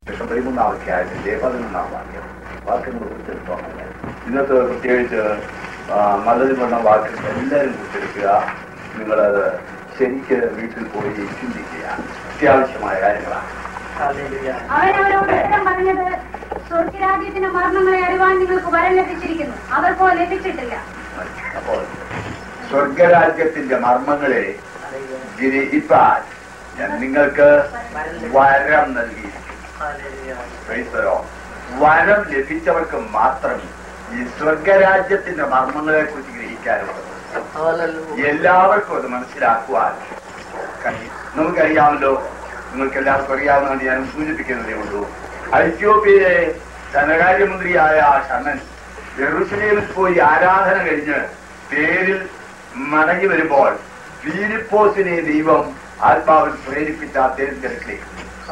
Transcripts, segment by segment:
ശേഷം പതിമൂന്നാം അധ്യായത്തിന്റെ പതിനൊന്നാം വാക്യം വാക്യങ്ങൾ കുറിച്ചെടുത്തോളെ ഇന്നത്തെ പ്രത്യേകിച്ച് ആ, നല്ലത് വേണ്ട വാക്യം എല്ലാവരും കുറിച്ചെടുക്കുക നിങ്ങളത് ശരിക്ക് വീട്ടിൽ പോയി ചിന്തിക്കുക അത്യാവശ്യമായ കാര്യങ്ങളാണ് അവൻ അവരോട് ഉത്തരം പറഞ്ഞത് സ്വർഗരാജ്യത്തിന്റെ മർമ്മങ്ങളെ അറിവാൻ നിങ്ങൾക്ക് വരം ലഭിച്ചിരിക്കുന്നു അവർക്കോ ലഭിച്ചിട്ടില്ല അപ്പോൾ സ്വർഗരാജ്യത്തിന്റെ മർമ്മങ്ങളെ ഗ്രഹിപ്പാൻ ഞാൻ നിങ്ങൾക്ക് വരം നൽകിയിരിക്കുന്നു Praise the Lord. വരം ലഭിച്ചവർക്ക് മാത്രം ഈ സ്വർഗരാജ്യത്തിന്റെ മർമ്മങ്ങളെ കുറിച്ച് ഗ്രഹിക്കാനുള്ളത് എല്ലാവർക്കും അത് മനസ്സിലാക്കുവാൻ കഴിയും നമുക്കറിയാമല്ലോ നിങ്ങൾക്ക് എല്ലാവർക്കും അറിയാവുന്നതാണ് ഞാൻ സൂചിപ്പിക്കുന്നതേ ഉള്ളൂ ഐത്യോപ്യയിലെ ധനകാര്യമന്ത്രിയായ ഷണ്ണൻ ജെറൂസലേമിൽ പോയി ആരാധന കഴിഞ്ഞ് പേരിൽ മടങ്ങി വരുമ്പോൾ ഫീലിപ്പോസിനെ ദൈവം ആത്മാവിൽ പ്രേരിപ്പിച്ച അദ്ദേഹം തിരക്കിലേക്ക്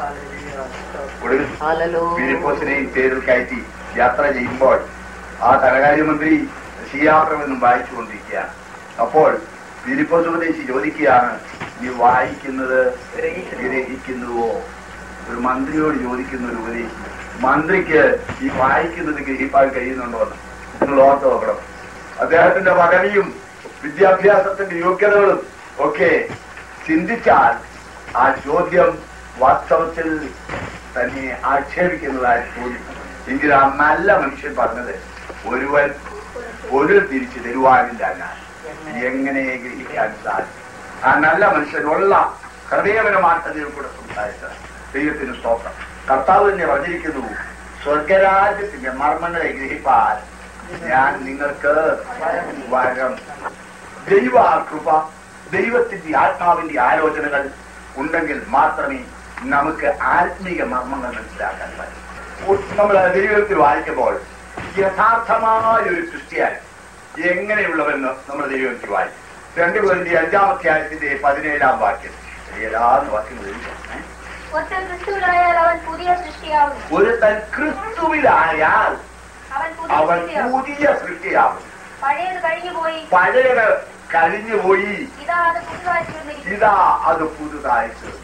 ഒടുവിൽ ഫിലിപ്പോസിനെയും തേരിൽ കയറ്റി യാത്ര ചെയ്യുമ്പോൾ ആ ധനകാര്യമന്ത്രി ഷിയാപ്രമെന്നും വായിച്ചുകൊണ്ടിരിക്കുകയാണ് അപ്പോൾ ഫിലിപ്പോസ് ഉപദേശി ചോദിക്കുകയാണ് നീ വായിക്കുന്നത് ഗ്രഹിക്കുന്നുവോ ഒരു മന്ത്രിയോട് ചോദിക്കുന്ന ഒരു ഉപദേശി മന്ത്രിക്ക് ഈ വായിക്കുന്നത് ഗ്രഹിപ്പാൻ കഴിയുന്നുണ്ടോ എന്ന് നിങ്ങൾ ഓർത്ത് നോക്കണം അദ്ദേഹത്തിന്റെ പദവിയും വിദ്യാഭ്യാസത്തിന്റെ യോഗ്യതകളും ഒക്കെ ചിന്തിച്ചാൽ ആ ചോദ്യം വാസ്തവത്തിൽ തന്നെ ആക്ഷേപിക്കുന്നതായി തോന്നി എങ്കിൽ ആ നല്ല മനുഷ്യൻ പറഞ്ഞത് ഒരുവൻ ഒരു തിരിച്ചു തരുവാനില്ല ഞാൻ എങ്ങനെ ഗ്രഹിക്കാൻ സാധിക്കും ആ നല്ല മനുഷ്യനുള്ള ഹൃദയപരമായിട്ടതിൽ കൂടെ സംസാരിച്ചത് ദൈവത്തിന് സ്തോത്രം കർത്താവ് തന്നെ പറഞ്ഞിരിക്കുന്നു സ്വർഗരാജ്യത്തിന്റെ മർമ്മങ്ങളെ ഗ്രഹിപ്പാൻ ഞാൻ നിങ്ങൾക്ക് വരം ദൈവ കൃപ ദൈവത്തിന്റെ ആത്മാവിന്റെ ആലോചനകൾ ഉണ്ടെങ്കിൽ മാത്രമേ നമുക്ക് ആത്മീയ മർമ്മങ്ങൾ മനസ്സിലാക്കാൻ പറ്റൂ നമ്മൾ ദൈവത്തിൽ വായിക്കുമ്പോൾ യഥാർത്ഥമായ ഒരു സൃഷ്ടിയായി എങ്ങനെയുള്ളവെന്ന് നമ്മൾ ദൈവത്തിൽ വായിക്കും രണ്ട് പേരുടെ അഞ്ചാമത്തെ ആയത്തിന്റെ പതിനേഴാം വാക്യം ഏതാന്ന് വാക്യങ്ങൾ എഴുതിയാണ് ഒറ്റ ക്രിസ്തുവിലായാൽ അവൻ പുതിയ സൃഷ്ടിയാവുന്നു ഒരു തൻ ക്രിസ്തുവിലായാൽ അവൻ അവൻ പുതിയ സൃഷ്ടിയാവും പുതിയ സൃഷ്ടിയാവും പഴയത് കഴിഞ്ഞു പോയി പഴയത് കഴിഞ്ഞുപോയി ഇതാ അത് പുതുതായി തീർന്നിരിക്കുന്നു ഇതാ അത് പുതുതായി തീർന്നു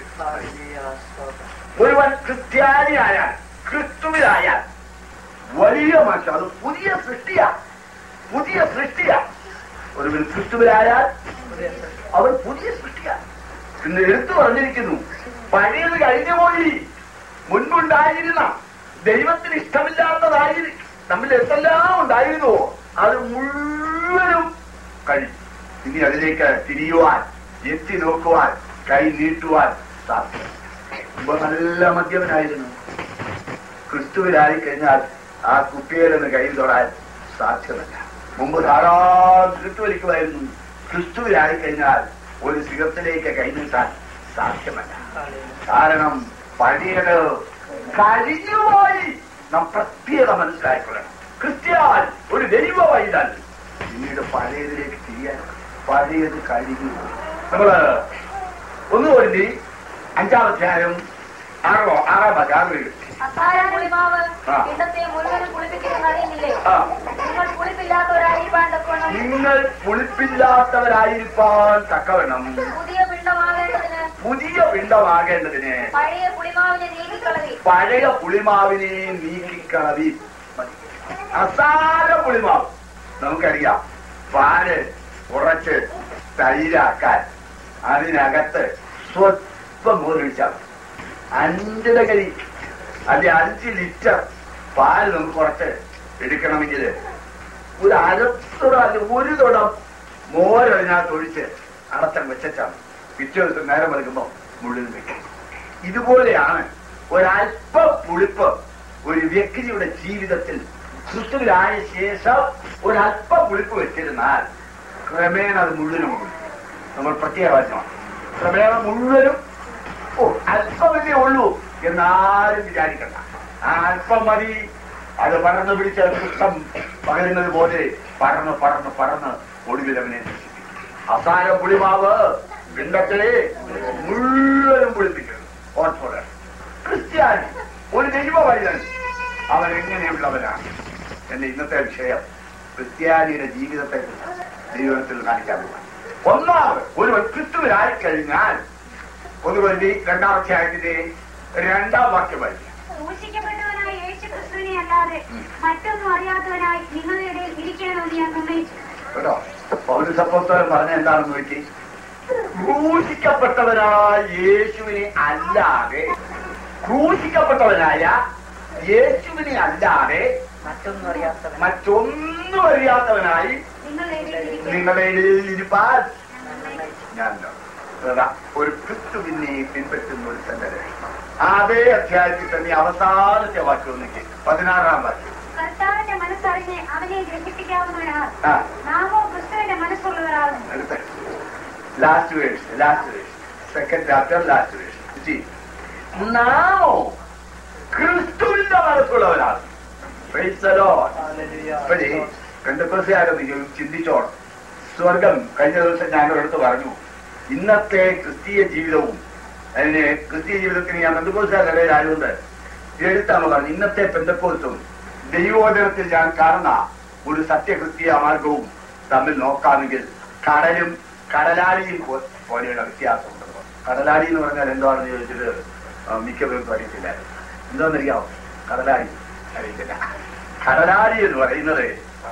ഒരുവൻ ക്രിസ്ത്യാനിയായാൽ ക്രിസ്തുവിലായാൽ വലിയ മനുഷ്യൻ അത് പുതിയ സൃഷ്ടിയാ പുതിയ സൃഷ്ടിയാ ഒരുവൻ ക്രിസ്തുവിലായാൽ അവൻ പുതിയ സൃഷ്ടിയാ ഇന്ന് എടുത്തു പറഞ്ഞിരിക്കുന്നു പഴയത് കഴിഞ്ഞുപോയി മുൻപുണ്ടായിരുന്ന ദൈവത്തിന് ഇഷ്ടമില്ലാത്തതായി നമ്മൾ എന്തെല്ലാം ഉണ്ടായിരുന്നുവോ അത് മുഴുവനും കഴിഞ്ഞു ഇനി അതിലേക്ക് തിരിയുവാൻ എത്തി നോക്കുവാൻ കൈ നീട്ടുവാൻ സാധ്യത മുമ്പ് നല്ല മദ്യപനായിരുന്നു ക്രിസ്തുവിലായി കഴിഞ്ഞാൽ ആ കുട്ടിയിലൊന്ന് കൈ തൊടാൻ സാധ്യമല്ല മുമ്പ് ധാരാളം സിഗരറ്റ് വലിക്കുമായിരുന്നു ക്രിസ്തുവിലായി കഴിഞ്ഞാൽ ഒരു സിഗരറ്റിലേക്ക് കൈ നീട്ടാൻ സാധ്യമല്ല കാരണം പഴയത് കഴിഞ്ഞുപോയി നാം പ്രത്യേകം മനസ്സിലാക്കിക്കൊള്ളണം ക്രിസ്ത്യാൻ ഒരു ദൈവ വൈതാൽ പിന്നീട് പഴയതിലേക്ക് തിരിയാൻ പഴയത് കഴിഞ്ഞു നമ്മള് ഒന്ന് വേണ്ടി അഞ്ചാം അധ്യായം ആറോ ആറാം ആറ് അത്താഴ കുളിമാവ് ആ. പിണ്ടത്തെ മുഴുവനും കുളിപ്പിക്കുന്ന അറിയുന്നില്ലേ ആ നിങ്ങൾ കുളിപ്പില്ലാത്തവരായിരിക്കാൻ തക്കോണം നിങ്ങൾ പുളിപ്പില്ലാത്തവരായിരിക്കാൻ തക്കവണ്ണം പുതിയ പിണ്ടമാകേണ്ടതിന് പുതിയ പിണ്ടമാകേണ്ടതിന് പഴയ കുളിമാവിനെ നീക്കിക്കളവി പഴയ പുളിമാവിനെ നീക്കിക്കളവി മതി. അസാര പുളിമാവ് നമുക്കറിയാം പാല് കുറച്ച് തൈരാക്കാൻ അതിനകത്ത് സ്വല്പം മോരൊഴിച്ചാൽ അഞ്ചര കരി അല്ലെ അഞ്ച് ലിറ്റർ പാല് നമുക്ക് കുറച്ച് എടുക്കണമെങ്കിൽ ഒരു അരത്തുട അല്ലെ ഒരു തുടം മോരതിനകത്ത് ഒഴിച്ച് അടച്ചം വെച്ചാണ് പിറ്റേ ദിവസം നേരം വെളുക്കുമ്പോൾ മുഴുവൻ വെക്കും ഇതുപോലെയാണ് ഒരല്പ പുളിപ്പ് ഒരു വ്യക്തിയുടെ ജീവിതത്തിൽ ക്രിസ്തുവിലായ ശേഷം ഒരല്പ പുളിപ്പ് വെച്ചിരുന്നാൽ ക്രമേണ അത് മുഴുവനും കുടിക്കും നമ്മൾ പ്രത്യേക വചനമാണ് ക്രമേണ മുഴുവനും ഓ അല്പമല്ലേ ഉള്ളൂ എന്നാരും വിചാരിക്കണ്ട ആ അല്പം മതി അത് പടർന്നു പിടിച്ച പുഷ്പം പകരുന്നത് പോലെ പടർന്ന് പടർന്ന് പടർന്ന് ഒടുവിൽ അവനെ നശിപ്പിക്കും അവസാന പുളിമാവ് പിണ്ടത്തെ മുഴുവനും പുളിപ്പിക്കുന്നു ഓർത്തോടെ ക്രിസ്ത്യാനി ഒരു ദൈവ വൈദ്യൻ അവൻ എങ്ങനെയുള്ളവനാണ് എന്റെ ഇന്നത്തെ വിഷയം ക്രിസ്ത്യാനിയുടെ ജീവിതത്തെ ദൈവത്തിൽ കാണിക്കാൻ പോവാം ഒന്നാമത് ഒരു ക്രിസ്തുവിനായി കഴിഞ്ഞാൽ ഒന്ന് വേണ്ടി രണ്ടാം അധ്യായത്തിന്റെ രണ്ടാം വാക്യം വായിക്കാം ക്രൂശിക്കപ്പെട്ടവനായ യേശു ക്രിസ്തുവിനെ അല്ലാതെ മറ്റൊന്നും അറിയാത്തവനായി നിങ്ങളുടെ ഇടയിൽ ഇരിക്കണമെന്ന് ഞാൻ നിർണയിച്ചു കേട്ടോ പൗരസപ്പോസ്തലൻ പറഞ്ഞ എന്താണെന്ന് നോക്കി ക്രൂശിക്കപ്പെട്ടവനായ യേശുവിനെ അല്ലാതെ ക്രൂശിക്കപ്പെട്ടവനായ യേശുവിനെ അല്ലാതെ മറ്റൊന്നും അറിയാത്തവൻ മറ്റൊന്നും അറിയാത്തവനായി നിങ്ങളുടെ ഇടയിൽ ഇരിക്കണം നിങ്ങളുടെ ഇടയിൽ ഇരിപ്പാൻ ഞാൻ നിർണയിച്ചു. ഞാൻ അതാ, ഒരു ക്രിസ്തുവിനെ പിൻപറ്റുന്ന ഒരു സന്നദ്ധ അതേ അധ്യായത്തിൽ തന്നെ അവസാനത്തെ വാക്യം ഒന്നിക്ക് പതിനാറാം വാക്യം കർത്താവിന്റെ മനസ്സറിഞ്ഞ് അവനെ ഗ്രഹിപ്പിക്കാവുന്നവനാണ് ആ നാമോ ക്രിസ്തുവിന്റെ മനസ്സുള്ളവരാകുന്നു അടുത്ത last verse last verse second chapter last verse നാമോ ക്രിസ്തുവിന്റെ മനസ്സുള്ളവരാണ് Praise the Lord. അപ്പോഴേ പെന്തക്കോസുകാരൊന്ന് ചിന്തിച്ചോണം സ്വർഗം കഴിഞ്ഞ ദിവസം ഞാൻ ഒരിടത്ത് പറഞ്ഞു ഇന്നത്തെ ക്രിസ്തീയ ജീവിതവും അതിന് ക്രിസ്തീയ ജീവിതത്തിന് ഞാൻ പെന്തക്കോസുകാരുടെ ഇടയിലായതുകൊണ്ട് എഴുത്താണ് പറഞ്ഞു ഇന്നത്തെ പെന്തക്കോസും ദൈവോദരത്തിൽ ഞാൻ കാണുന്ന ഒരു സത്യക്രിസ്തീയ മാർഗവും തമ്മിൽ നോക്കാമെങ്കിൽ കടലും കടലാടിയും പോ- പോലെയുള്ള വ്യത്യാസമുണ്ട് കടലാടി എന്ന് പറഞ്ഞാൽ എന്താണെന്ന് ചോദിച്ചിട്ട് ആ, മിക്കവരും അറിയത്തില്ല എന്താണെന്നറിയാമോ കടലാടി അറിയത്തില്ല കടലാടി എന്ന് പറയുന്നത്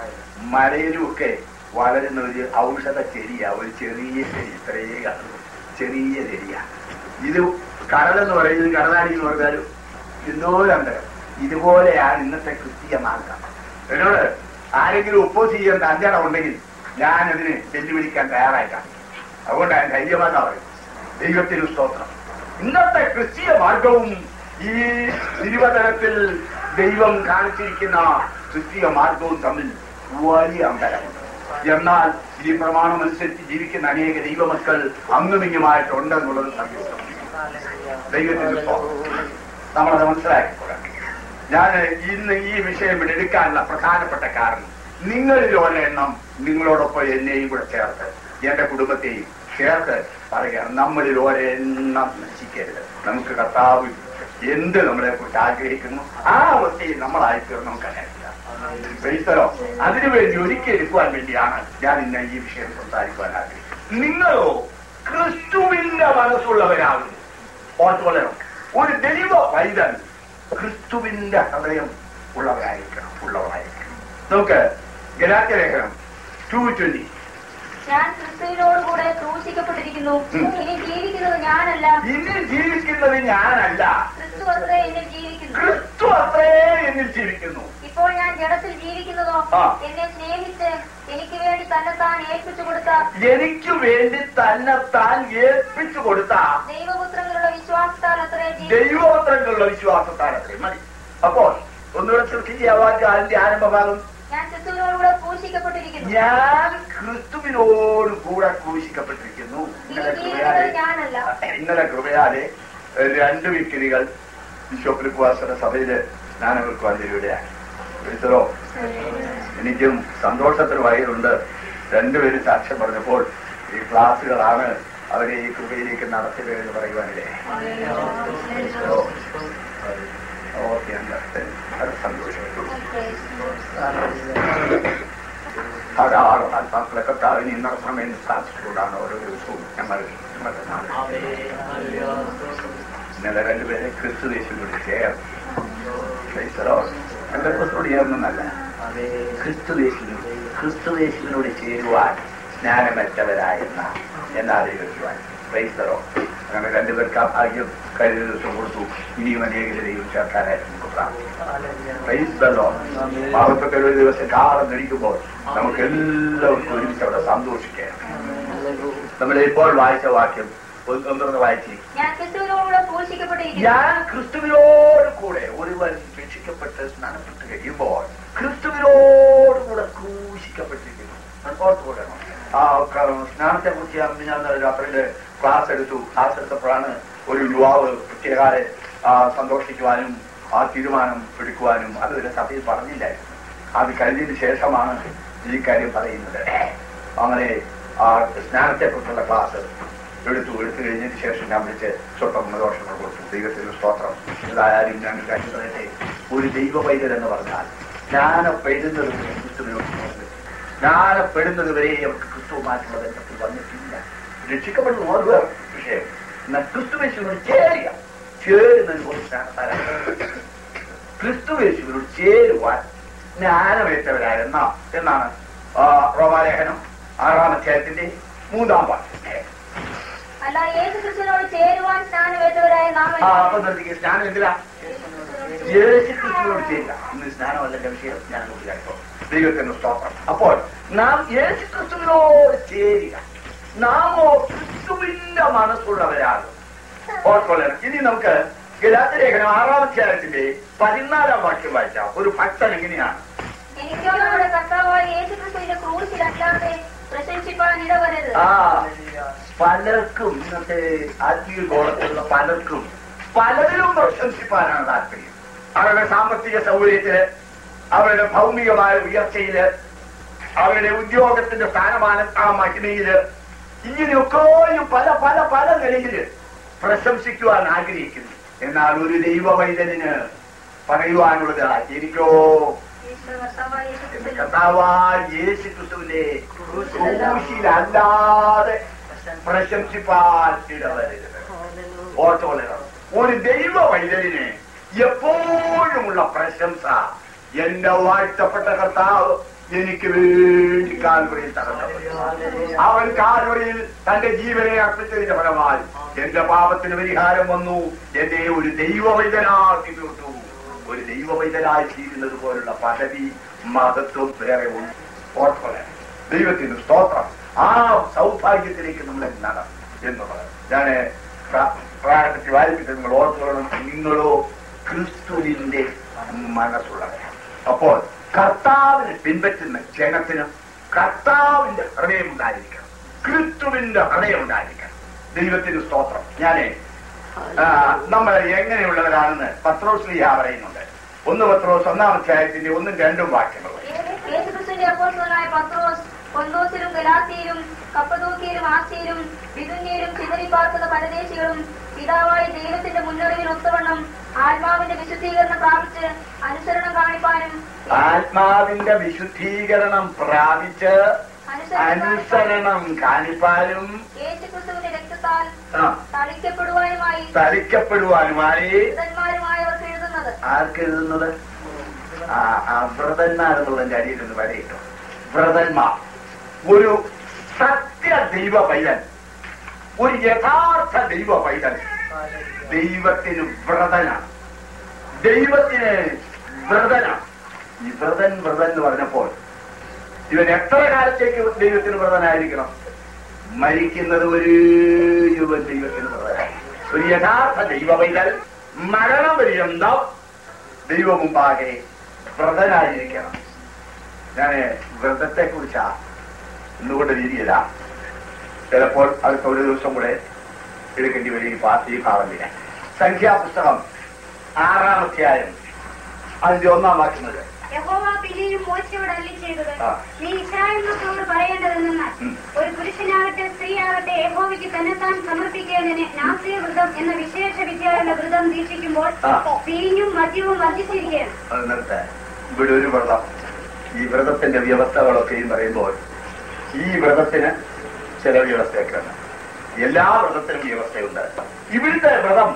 മലയിലും ഒക്കെ വളരുന്ന ഒരു ഔഷധ ചെടിയാ ഒരു ചെറിയ ചെടി ഇത്രയേ കാണുന്നു ചെറിയ ചെടിയാ ഇത് കടലെന്ന് പറയുന്നത് കടലാടി എന്ന് പറഞ്ഞാലും ഇന്നോരണ്ട് ഇതുപോലെയാണ് ഇന്നത്തെ ക്രിസ്തീയ മാർഗം എന്നോട് ആരെങ്കിലും ഒപ്പോസ് ചെയ്യാൻ തന്റെ ഇടം ഉണ്ടെങ്കിൽ ഞാൻ അതിന് വെല്ലുവിളിക്കാൻ തയ്യാറായിട്ടാണ് അതുകൊണ്ട് ഞാൻ ധൈര്യമായിട്ടാ പറയും ദൈവത്തിന് സ്തോത്രം ഇന്നത്തെ ക്രിസ്തീയ മാർഗവും ഈ തിരുവതരത്തിൽ ദൈവം കാണിച്ചിരിക്കുന്ന ക്രിസ്തീയ മാർഗവും തമ്മിൽ വലിയ അന്തരമുണ്ട് എന്നാൽ ഈ പ്രമാണം അനുസരിച്ച് ജീവിക്കുന്ന അനേക ദൈവമക്കൾ അങ്ങുമിങ്ങുമായിട്ടുണ്ടെന്നുള്ളത് സത്യം ദൈവത്തിന്റെ സ്തോത്രം നമ്മളത് മനസ്സിലാക്കിക്കൊള്ളണം ഞാൻ ഇന്ന് ഈ വിഷയം ഇവിടെ എടുക്കാനുള്ള പ്രധാനപ്പെട്ട കാരണം നിങ്ങളിൽ ഒരെണ്ണം നിങ്ങളോടൊപ്പം എന്നെയും കൂടെ ചേർത്ത് എന്റെ കുടുംബത്തെയും ചേർത്ത് പറയുകയാണ് നമ്മളിൽ ഒരെണ്ണം നശിക്കരുത് നമുക്ക് കർത്താവ് എന്ത് നമ്മളെ കുറിച്ച് ആഗ്രഹിക്കുന്നു ആ അവസ്ഥയിൽ നമ്മളായി തീർന്ന് നമുക്ക് അറിയാം ക്രൈസ്തലോ അതിനുവേണ്ടി ഒരുക്കിയെടുക്കുവാൻ വേണ്ടിയാണ് ഞാൻ ഇന്ന് ഈ വിഷയം സംസാരിക്കുവാൻ ആഗ്രഹിക്കുന്നത് നിങ്ങളോ ക്രിസ്തുവിന്റെ മനസ്സുള്ളവരാകുന്നു ഓർത്തുകൊള്ളണം ഒരു ദൈവ വൈദൻ ക്രിസ്തുവിന്റെ ഹൃദയം ഉള്ളവരായിരിക്കണം ഉള്ളവരായിരിക്കണം നമുക്ക് ഗലാത്യ ലേഖനം ടു ട്വന്റി ഞാൻ ക്രിസ്തുവിനോടുകൂടെ ക്രൂശിക്കപ്പെട്ടിരിക്കുന്നു ഉം. ഇനി ജീവിക്കുന്നത് ഞാനല്ല ഇനി ജീവിക്കുന്നത് ഞാനല്ല ക്രിസ്തു അത്രേ എന്നിൽ ജീവിക്കുന്നു ക്രിസ്തു അത്രേ എന്നിൽ ജീവിക്കുന്നു ഇപ്പോൾ ഞാൻ ജഡത്തിൽ ജീവിക്കുന്നതോ ആ. എന്നെ സ്നേഹിച്ച് എനിക്ക് വേണ്ടി തന്നെത്താൻ ഏൽപ്പിച്ചു കൊടുത്ത എനിക്ക് വേണ്ടി തന്നെ താൻ ഏൽപ്പിച്ചു കൊടുത്ത ദൈവപുത്രങ്ങളുടെ വിശ്വാസത്താൽ അത്രേ ജീവി- ദൈവോത്തരങ്ങളുള്ള വിശ്വാസത്താൽ അത്രേ മതി അപ്പോൾ ഒന്നുകൂടെ സൃഷ്ടിക്കാവാൻ അതിന്റെ ആരംഭഭാഗം ഞാൻ ക്രിസ്തുവിനോടുകൂടെ ക്രൂശിക്കപ്പെട്ടിരിക്കുന്നു ഞാൻ ക്രിസ്തുവിനോട് കൂടെ ക്രൂശിക്കപ്പെട്ടിരിക്കുന്നു ഇനി ഇന്നലെ ജീവിക്കുന്നത് കൃപയാലെ ഞാനല്ല ഇന്നലെ കൃപയാലെ രണ്ട് വ്യക്തികൾ ബിഷപ്പ് ലിപ്പുവാസന സഭയില് സ്നാനങ്ങൾക്ക് വന്നിരിക്കുകയാണ് വിളിച്ചതോ എനിക്കും സന്തോഷത്തിന് വയറുണ്ട് രണ്ടുപേരും സാക്ഷ്യം പറഞ്ഞപ്പോൾ ഈ ക്ലാസ്സുകളാണ് അവരെ ഈ കൃപയിലേക്ക് നടത്തുക എന്ന് പറയുവാനില്ലേ ഓക്കെ അത് സന്തോഷം ധാരാളം ആത്മാക്കളെ കർത്താവിന് ഇന്നർ സമയം സാധിച്ചുകൊണ്ടാണ് ഓരോ ദിവസവും ഞങ്ങൾ ഞങ്ങളുടെ നാട് ഇന്നലെ രണ്ടുപേരെ ക്രിസ്തുദേശിനോട് ചേർന്ന് എന്റെ ക്രിസ്തുയോട് ചേർന്നല്ല ക്രിസ്തുദേശിനോട് ക്രിസ്തുദേശിനോട് ചേരുവാൻ സ്നാനമറ്റവരായെന്ന എന്നാലോചിക്കുവാൻ ക്രൈസ്തറോ അങ്ങനെ രണ്ടുപേർക്ക് ആ ഭാഗ്യം കഴിഞ്ഞ ദിവസം കൊടുത്തു ഇനിയും അനേകരെയും ചേർക്കാനായിട്ട് നമുക്ക് പ്രാർത്ഥിക്കാം ക്രൈസ്തലോ മഹത്വത്തെ ഒരു ദിവസം കാലം നടിക്കുമ്പോൾ നമുക്ക് എല്ലാവർക്കും ഒരുമിച്ച് അവിടെ സന്തോഷിക്കാം നമ്മൾ ഇപ്പോൾ വായിച്ച വാക്യം ഒന്ന് ഒന്നൊന്ന് വായിച്ചു ഞാൻ ക്രിസ്തുവിനോടുകൂടെ ക്രൂശിക്കപ്പെട്ടിരിക്കുന്നു ഞാൻ ക്രിസ്തുവിനോട് കൂടെ ഒരുവൻ രക്ഷിക്കപ്പെട്ട് സ്നാനപ്പെട്ട് കഴിയുമ്പോൾ ക്രിസ്തുവിനോട് കൂടെ ക്രൂശിക്കപ്പെട്ടിരിക്കുന്നു അത് ഓർത്ത് കൊടുക്കണം ആ സ്നാനത്തെ കുറിച്ച് ഞാൻ രാത്രിയില് ക്ലാസ് എടുത്തു ക്ലാസ് എടുത്തപ്പോഴാണ് ഒരു യുവാവ് പ്രത്യേകാലെ ആ, സന്തോഷിക്കുവാനും ആ തീരുമാനം എടുക്കുവാനും അത് ഒരു സഭയിൽ പറഞ്ഞില്ലായിരുന്നു അത് കഴിഞ്ഞതിന് ശേഷമാണ് ഈ കാര്യം പറയുന്നത് അങ്ങനെ ആ സ്നാനത്തെ കുറിച്ചുള്ള ക്ലാസ് എടുത്തു എടുത്തു കഴിഞ്ഞതിന് ശേഷം ഞാൻ വിളിച്ച് സ്വന്തം ദോഷങ്ങൾ കൊടുത്തു ദൈവത്തിന് സ്തോത്രം ഏതായാലും ഞാൻ ഒരു കാര്യം പറയട്ടെ ഒരു ദൈവ പൈതൽ എന്ന് പറഞ്ഞാൽ ജ്ഞാനപ്പെടുന്നത് വരെ ക്രിസ്തുവിനോട് ചേർന്ന് ജ്ഞാനപ്പെടുന്നത് വരെ അവർക്ക് ക്രിസ്തുവുമായിട്ടുള്ള ബന്ധത്തിൽ വന്നിട്ടില്ല രക്ഷിക്കപ്പെടുന്ന ഓരോ വിഷയം എന്നാൽ ക്രിസ്തുവേശുവിനോട് ചേരുക ചേരുന്നതിന് ഒരു ജ്ഞാനത്താലാണ് ക്രിസ്തു യേശുവിനോട് ചേരുവാൻ ജ്ഞാനമേറ്റവരായിരുന്ന എന്നാണ് ആ, റോമാലേഖനം ആറാം അധ്യായത്തിന്റെ മൂന്നാം പാട്ട് അല്ല യേശു ക്രിസ്തുവിനോട് ചേരുവാൻ സ്നാനമേറ്റവരായ നാം ആ അപ്പൊ നിർത്തിക്കുക സ്നാനം എന്തിനാ യേശു ക്രിസ്തുവിനോട് ചെയ്യുക ഇന്ന് സ്നാനമല്ല എന്റെ വിഷയം ഞാൻ നോക്കിയാട്ടോ ദൈവത്തിന്റെ സ്തോത്രം അപ്പോൾ നാം യേശു ക്രിസ്തുവിനോട് ചേരുക നാമോ ക്രിസ്തുവിന്റെ മനസ്സുള്ളവരാകും ഓർക്കൊള്ളണം ഇനി നമുക്ക് ഗലാത്തിലേഖനം ആറാം അധ്യായത്തിന്റെ പതിനാലാം വാക്യം വായിക്കാം ഒരു ഭക്തൻ എങ്ങനെയാണ് എനിക്കോ നമ്മുടെ കർത്താവായ യേശു ക്രിസ്തുവിന്റെ ക്രൂശിൽ അല്ലാതെ പ്രശംസിപ്പാൻ ഇടവരരുത് ആ പലർക്കും ഇന്നത്തെ ആത്മീയ ഗോളത്തിലുള്ള പലർക്കും പലതിലും പ്രശംസിപ്പാനാണ് താല്പര്യം അവരുടെ സാമ്പത്തിക സൗകര്യത്തില് അവരുടെ ഭൗമികമായ ഉയർച്ചയില് അവരുടെ ഉദ്യോഗത്തിന്റെ സ്ഥാനമാന ആ മഹിമയില് ഇങ്ങനെയൊക്കെയും പല പല പല നിലയില് പ്രശംസിക്കുവാൻ ആഗ്രഹിക്കുന്നു എന്നാൽ ഒരു ദൈവ വൈദ്യന് പറയുവാനുള്ളത് എനിക്കോ യേശു കർത്താവായ യേശു എന്റെ ക്രിസ്തുവിന്റെ കർത്താവായ യേശു ക്രിസ്തുവിന്റെ ക്രൂശിലല്ലാതെ പ്രശംസിപ്പാൻ ഇടവരരുത് ഓർത്തോളണം ഒരു ദൈവ വൈദ്യന് എപ്പോഴുമുള്ള പ്രശംസ എന്റെ വാഴ്ത്തപ്പെട്ട കർത്താവ് എനിക്ക് വേണ്ടി കാൽവറിയിൽ തകർന്നു അവൻ കാൽവറിയിൽ തന്റെ ജീവനെ അർപ്പിച്ചതിന്റെ ഫലമായി എന്റെ പാപത്തിന് പരിഹാരം വന്നു എന്നെ ഒരു ദൈവ വൈദ്യനാക്കി തീർത്തു ഒരു ദൈവ വൈദ്യനായി തീരുന്നത് പോലുള്ള പദവി മഹത്വം വേറെ ഉണ്ട് ഓർത്തോളെ ദൈവത്തിന് സ്തോത്രം ആ സൗഭാഗ്യത്തിലേക്ക് നമ്മൾ നടം എന്നുള്ളത് ഞാൻ പ്രാരംഭത്തിൽ വായിപ്പിച്ചത് നിങ്ങൾ ഓർത്തോളണം നിങ്ങളോ ക്രിസ്തുവിന്റെ മനസ്സുള്ളവരാണ് അപ്പോൾ കർത്താവിനെ പിൻപറ്റുന്ന ജനത്തിന് കർത്താവിന്റെ ഹൃദയം ഉണ്ടായിരിക്കണം ക്രിസ്തുവിന്റെ ഹൃദയം ഉണ്ടായിരിക്കണം ദൈവത്തിന് സ്തോത്രം ഞാനേ ആ, നമ്മൾ എങ്ങനെയുള്ളവരാണെന്ന് പത്രോസ്ലിയ പറയുന്നുണ്ട് ഒന്ന് പത്രോസ് ഒന്നാം അധ്യായത്തിന്റെ ഒന്നും രണ്ടും വാക്യങ്ങൾ യേശു ക്രിസ്തുവിന്റെ അപ്പോസ്തലനായ പത്രോസ് കൊന്തോസിലും ഗലാത്തിയിലും കപ്പദൂക്കിയിലും ആസിയിലും വിതുന്യയിലും ചിതറിപ്പാർക്കുന്ന പരദേശികളും പിതാവായ ദൈവത്തിന്റെ മുന്നറിവിന് ഒത്തവണ്ണം ആത്മാവിന്റെ വിശുദ്ധീകരണം പ്രാപിച്ച് അനുസരണം കാണിപ്പാനും ആത്മാവിന്റെ വിശുദ്ധീകരണം പ്രാപിച്ച് അനുസരണം അനുസരണം കാണിപ്പാനും യേശു ക്രിസ്തുവിന്റെ രക്തത്താൽ ആ, തളിക്കപ്പെടുവാനുമായി തളിക്കപ്പെടുവാനുമായി വൃതന്മാരുമായവർക്ക് എഴുതുന്നത് ആർക്ക് എഴുതുന്നത് ആ ആ വ്രതന്മാരെന്നുള്ളതിന്റെ അടിയിൽ നിന്ന് വരയിട്ടു വ്രതന്മാർ ഒരു സത്യ ദൈവ പൈതൻ ഒരു യഥാർത്ഥ ദൈവ പൈതൻ ദൈവത്തിന് വ്രതനാണ് ദൈവത്തിന് വ്രതനാണ് ഈ വ്രതൻ വ്രതൻ എന്ന് പറഞ്ഞപ്പോൾ ഇവൻ എത്ര കാലത്തേക്ക് ദൈവത്തിന് വ്രതനായിരിക്കണം മരിക്കുന്നത് ഒരു യുവൻ ദൈവത്തിന് വ്രതനായി ഒരു യഥാർത്ഥ ദൈവ പൈതൽ മരണപര്യന്തം ദൈവ മുമ്പാകെ വ്രതനായിരിക്കണം ഞാൻ വ്രതത്തെ കുറിച്ചാ ഇന്നുകൊണ്ട് രീതിയില്ല ചിലപ്പോൾ അടുത്ത ഒരു ദിവസം കൂടെ എടുക്കേണ്ടി വരും ഈ പാ- ഈ ഭാഗത്തിന് സംഖ്യാപുസ്തകം ആറാം അധ്യായം അതിന്റെ ഒന്നാം വാക്യം മുതൽ യഹോവ പിന്നെയും മോശയോട് അല്ലി ചെയ്തത് ആ. നീ ഇസ്രായേൽ മക്കളോട് പറയേണ്ടതെന്നാൽ ഉം. ഒരു പുരുഷനാകട്ടെ സ്ത്രീയാകട്ടെ യഹോവയ്ക്ക് തന്നെത്താൻ സമർപ്പിക്കേണ്ടതിന് നാസിക വ്രതം എന്ന വിശേഷ വിദ്യയുടെ വ്രതം ദീക്ഷിക്കുമ്പോൾ ആ. വീഞ്ഞും മദ്യവും വർദ്ധിച്ചിരിക്കുകയാണ് അത് നിർത്താൻ ഇവിടെ ഒരു വ്രതം ഈ വ്രതത്തിന്റെ വ്യവസ്ഥകളൊക്കെയും പറയുമ്പോൾ ഈ വ്രതത്തിന് ചില വ്യവസ്ഥയൊക്കെ ഉണ്ട് എല്ലാ വ്രതത്തിനും വ്യവസ്ഥയുണ്ട് ഇവിടുത്തെ വ്രതം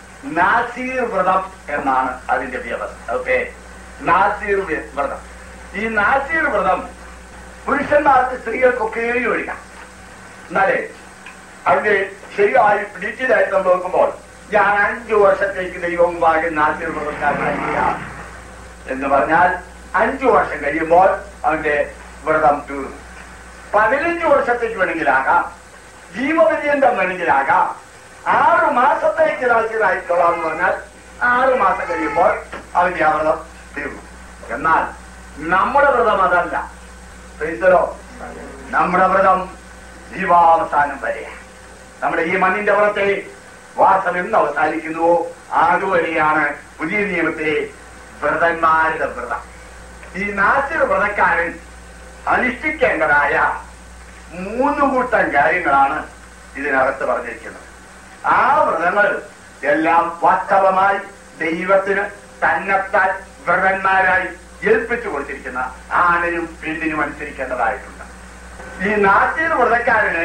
നാസീർ വ്രതം എന്നാണ് അതിന്റെ വ്യവസ്ഥ ഓക്കെ നാസീർ വ്യ- വ്രതം ഈ നാസീർ വ്രതം പുരുഷന്മാർക്ക് സ്ത്രീകൾക്കൊക്കെയും ഒഴിക്കാം എന്നാലേ അതിന്റെ ശരിയായി ഡീറ്റെയിൽ ആയിട്ട് നമ്മൾ നോക്കുമ്പോൾ ഞാൻ അഞ്ചു വർഷത്തേക്ക് ദൈവം മുമ്പാകെ നാസീർ വ്രതക്കാരനായിരിക്കാം എന്ന് പറഞ്ഞാൽ അഞ്ചു വർഷം കഴിയുമ്പോൾ അവന്റെ വ്രതം തീർന്നു പതിനഞ്ച് വർഷത്തേക്ക് വേണമെങ്കിലാകാം ജീവപര്യന്തം വേണമെങ്കിലാകാം ആറ് മാസത്തേക്ക് നാശികളായിക്കൊള്ളാം എന്ന് പറഞ്ഞാൽ ആറ് മാസം കഴിയുമ്പോൾ അവന്റെ ആ വ്രതം തീർന്നു എന്നാൽ നമ്മുടെ വ്രതം അതല്ല ക്രൈസ്തലോ നമ്മുടെ വ്രതം ജീവാവസാനം വരെയാണ് നമ്മുടെ ഈ മണ്ണിന്റെ പുറത്തെ വാസം എന്ന് അവസാനിക്കുന്നുവോ അതുവരെയാണ് പുതിയ നിയമത്തിലെ വ്രതന്മാരുടെ വ്രതം ഈ നാസിർ വ്രതക്കാരൻ അനുഷ്ഠിക്കേണ്ടതായ മൂന്ന് കൂട്ടം കാര്യങ്ങളാണ് ഇതിനകത്ത് പറഞ്ഞിരിക്കുന്നത് ആ വ്രതങ്ങൾ എല്ലാം വാസ്തവമായി ദൈവത്തിന് തന്നെത്താൻ വ്രതന്മാരായി ഏൽപ്പിച്ചു കൊടുത്തിരിക്കുന്ന ആണിനും പെണ്ണിനും അനുസരിക്കേണ്ടതായിട്ടുണ്ട് ഈ നാസിർ വ്രതക്കാരന്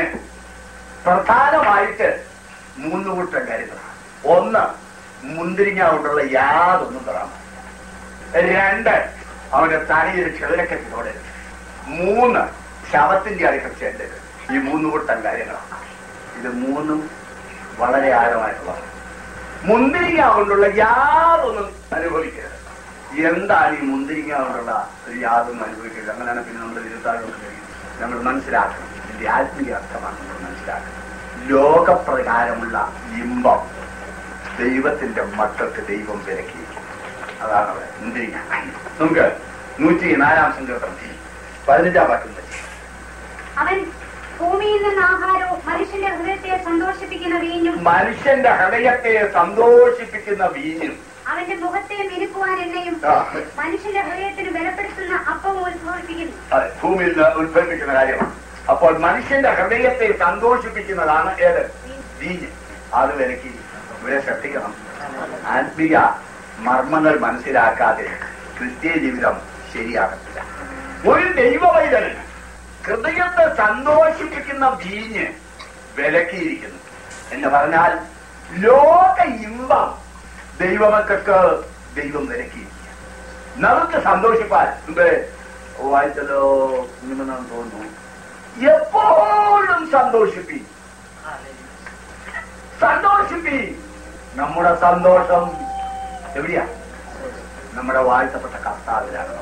പ്രധാനമായിട്ട് മൂന്ന് കൂട്ടം കാര്യങ്ങളാണ് ഒന്ന് മുന്തിരിങ്ങ കൊണ്ടുള്ള യാതൊന്നും തൊടാൻ പാടില്ല രണ്ട് അവന്റെ തലയിൽ ചെറുരക്കത്തിൽ തൊടരുത് മൂന്ന് ശവത്തിന്റെ അടുക്കൽ ചെല്ലരുത് ഈ മൂന്ന് കൂട്ടം കാര്യങ്ങളാണ് ഇത് മൂന്നും വളരെ ആഴമായിട്ടുള്ളതാണ് മുന്തിരിങ്ങ കൊണ്ടുള്ള യാതൊന്നും അനുഭവിക്കരുത് എന്താണ് ഈ മുന്തിരിങ്ങ കൊണ്ടുള്ള ഒരു യാതൊന്നും അനുഭവിക്കരുത് അങ്ങനെയാണ് പിന്നെ നമ്മൾ ഇരുത്താറുണ്ട് നമ്മൾ മനസ്സിലാക്കണം ഇതിന്റെ ആത്മീയ അർത്ഥമാണ് നമ്മൾ മനസ്സിലാക്കണം ലോകപ്രകാരമുള്ള ഇമ്പം ദൈവത്തിന്റെ മക്കൾക്ക് ദൈവം വിലക്കിയിരിക്കും അതാണ് അവിടെ മുന്തിരിങ്ങ നമുക്ക് നൂറ്റി നാലാം സങ്കീർത്തനം പതിനഞ്ചാം വാക്യം വെച്ച് അവൻ ഭൂമിയിൽ നിന്ന് ആഹാരവും മനുഷ്യന്റെ ഹൃദയത്തെ സന്തോഷിപ്പിക്കുന്ന വീഞ്ഞും മനുഷ്യന്റെ ഹൃദയത്തെ സന്തോഷിപ്പിക്കുന്ന വീഞ്ഞും അവന്റെ മുഖത്തെ മിനുക്കുവാൻ എണ്ണയും ആ, മനുഷ്യന്റെ ഹൃദയത്തിന് ബലപ്പെടുത്തുന്ന അപ്പവും ഉത്ഭവിപ്പിക്കുന്നു അതെ, ഭൂമിയിൽ നിന്ന് ഉത്ഭവിക്കുന്ന കാര്യമാണ് അപ്പോൾ മനുഷ്യന്റെ ഹൃദയത്തെ സന്തോഷിപ്പിക്കുന്നതാണ് ഏത് വീഞ്ഞ് അത് വിലക്കി ഇവിടെ ശ്രദ്ധിക്കണം ആത്മീയ മർമ്മങ്ങൾ മനസ്സിലാക്കാതെ ക്രിസ്തീയ ജീവിതം ശരിയാകത്തില്ല ഒരു ദൈവവൈതന് ഹൃദയത്തെ സന്തോഷിപ്പിക്കുന്ന വീഞ്ഞ് വിലക്കിയിരിക്കുന്നു എന്ന് പറഞ്ഞാൽ ലോക ഇമ്പം ദൈവമക്കൾക്ക് ദൈവം വിലക്കിയിരിക്കുക നമുക്ക് സന്തോഷിപ്പാൻ മുമ്പേ വായിച്ചല്ലോ കുഞ്ഞുമെന്നാണ് തോന്നുന്നു എപ്പോഴും സന്തോഷിപ്പി സന്തോഷിപ്പി നമ്മുടെ സന്തോഷം എവിടെയാ നമ്മുടെ വാഴ്ത്തപ്പെട്ട കർത്താവിലാണ്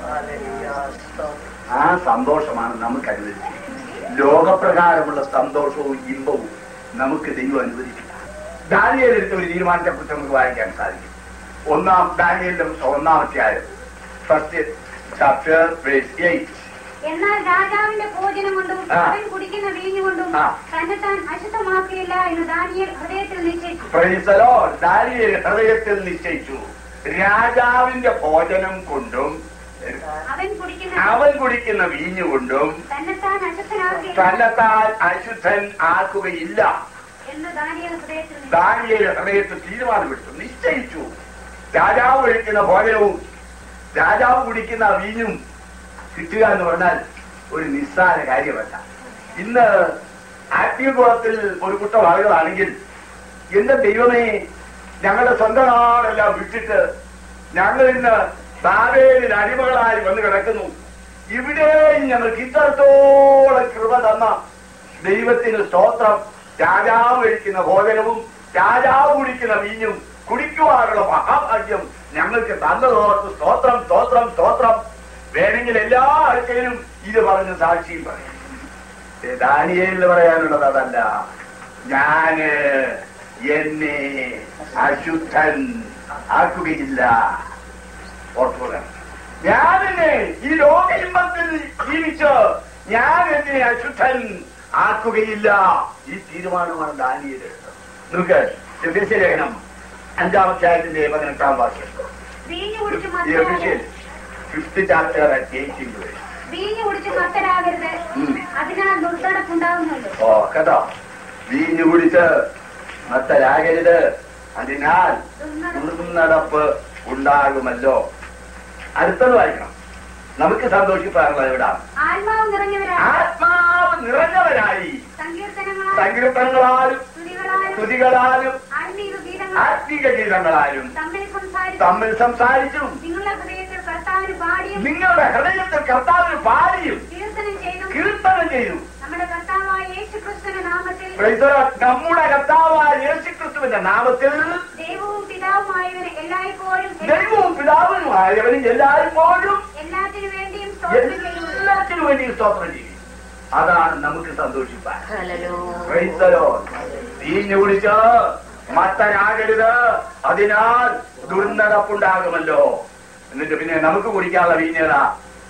ആ സന്തോഷമാണ് നമുക്ക് അനുവദിച്ചിരിക്കുന്നത് ലോകപ്രകാരമുള്ള സന്തോഷവും ഇമ്പവും നമുക്ക് ദൈവം അനുവദിക്കില്ല ദാനിയേലെടുത്ത ഒരു തീരുമാനത്തെ കുറിച്ച് നമുക്ക് വായിക്കാൻ സാധിക്കും ഒന്നാം ദാനിയലിന്റെ ഒന്നാമത്തെ ആയത് ഫസ്റ്റ് ചാപ്റ്റർ എയ്റ്റ് എന്നാൽ രാജാവിന്റെ ഭോജനം കൊണ്ടും ആ. അവൻ കുടിക്കുന്ന വീഞ്ഞു കൊണ്ടും ആ. തന്നെത്താൻ അശുദ്ധമാക്കിയില്ല എന്ന് ദാനിയേൽ ഹൃദയത്തിൽ നിശ്ചയിച്ചു പ്രൈസലോ ദാനിയേൽ ഹൃദയത്തിൽ നിശ്ചയിച്ചു രാജാവിന്റെ ഭോജനം കൊണ്ടും അവൻ കുടിക്കുന്ന അവൻ കുടിക്കുന്ന വീഞ്ഞുകൊണ്ടും തന്നെത്താൻ അശുദ്ധനാക്കിയില്ല തന്നെത്താൻ അശുദ്ധൻ ആക്കുകയില്ല എന്ന് ദാനിയേൽ ഹൃദയത്തിൽ നിശ്ചയിച്ചു. ദാനിയേൽ ഹൃദയത്തിൽ തീരുമാനമെടുത്തു നിശ്ചയിച്ചു രാജാവ് കഴിക്കുന്ന ഭോജനവും രാജാവ് കുടിക്കുന്ന വീഞ്ഞും കിട്ടുക എന്ന് പറഞ്ഞാൽ ഒരു നിസ്സാര കാര്യമല്ല ഇന്ന് ആത്മീയകുളത്തിൽ ഒരു കൂട്ടം ആളുകളാണെങ്കിൽ എന്റെ ദൈവമേ ഞങ്ങളുടെ സ്വന്തം നാടെല്ലാം വിട്ടിട്ട് ഞങ്ങൾ ഇന്ന് ബാബേലിൽ അടിമകളായി വന്ന് കിടക്കുന്നു ഇവിടെയും ഞങ്ങൾക്ക് ഇത്രത്തോളം കൃപ തന്ന ദൈവത്തിന് സ്തോത്രം രാജാവ് കഴിക്കുന്ന ഭോജനവും രാജാവ് കുടിക്കുന്ന വീഞ്ഞും കുടിക്കുവാനുള്ള മഹാഭാഗ്യം ഞങ്ങൾക്ക് തന്നതോർത്ത് സ്തോത്രം സ്തോത്രം സ്തോത്രം വേണമെങ്കിൽ എല്ലാ ആഴ്ചയിലും ഇത് പറഞ്ഞ് സാക്ഷിയും പറയാം ദാനിയേലിന് പറയാനുള്ളത് അതല്ല ഞാന് എന്നെ അശുദ്ധൻ ആക്കുകയില്ല ഓർക്കുക ഞാൻ എന്നെ ഈ ലോകയിമ്പത്തിൽ ജീവിച്ച് ഞാൻ എന്നെ അശുദ്ധൻ ആക്കുകയില്ല ഈ തീരുമാനമാണ് ദാനിയേൽ എടുത്തത് നമുക്ക് എഫേസ്യ ലേഖനം അഞ്ചാമത്തെ ആയത്തിന്റെ പതിനെട്ടാം വാക്യം വീഞ്ഞു കുടിച്ച് മത്തരാകരുത് ഫിഫ്ത് ചാപ്റ്റർ എയ്റ്റീൻ വീഞ്ഞു കുടിച്ച് മത്തരാകരുത് ഉം. അതിനാൽ ദുർഘടപ്പുണ്ടാകുന്നുള്ളൂ ഓ കേട്ടോ വീഞ്ഞു കുടിച്ച് മത്തരാകരുത് അതിനാൽ ദുർനടപ്പ് ഉണ്ടാകുമല്ലോ അടുത്തത് വായിക്കണം നമുക്ക് സന്തോഷിപ്പാറുള്ളത് എവിടാണ് ആത്മാവ് നിറഞ്ഞവരാണ് ആത്മാവ് നിറഞ്ഞവരായി സങ്കീർത്തനങ്ങളാലും സങ്കീർത്തനങ്ങളാലും സ്തുതികളാലും സ്തുതികളാലും ആത്മീയ ഗീതങ്ങളാലും ആത്മീക ഗീതങ്ങളാലും തമ്മിൽ സംസാരിച്ചു തമ്മിൽ സംസാരിച്ചും നിങ്ങളുടെ ഹൃദയത്തിൽ കർത്താവിന് പാടിയും നിങ്ങളുടെ ഹൃദയത്തിൽ കർത്താവിന് പാടിയും കീർത്തനം ചെയ്തും കീർത്തനം ചെയ്തു നമ്മുടെ കർത്താവായ യേശു ക്രിസ്തുവിന്റെ നാമത്തിൽ Praise the Lord. നമ്മുടെ കർത്താവായ യേശുക്രിസ്തുവിന്റെ നാമത്തിൽ ദൈവവും പിതാവുമായവന് എല്ലായ്പ്പോഴും ദൈവവും പിതാവിനുമായവന് എല്ലായ്പ്പോഴും എല്ലാത്തിനു വേണ്ടിയും സ്തോത്രം ചെയ്യുന്നു എല്ലാത്തിനു വേണ്ടി സ്തോത്രം ചെയ്യും അതാണ് നമുക്ക് സന്തോഷിപ്പാൻ Hallelujah. Praise the Lord. വീഞ്ഞു കുടിച്ച് മത്തനാകരുത് അതിനാൽ ദുർനടപ്പുണ്ടാകുമല്ലോ എന്നിട്ട് പിന്നെ നമുക്ക് കുടിക്കാനുള്ള വീഞ്ഞേതാ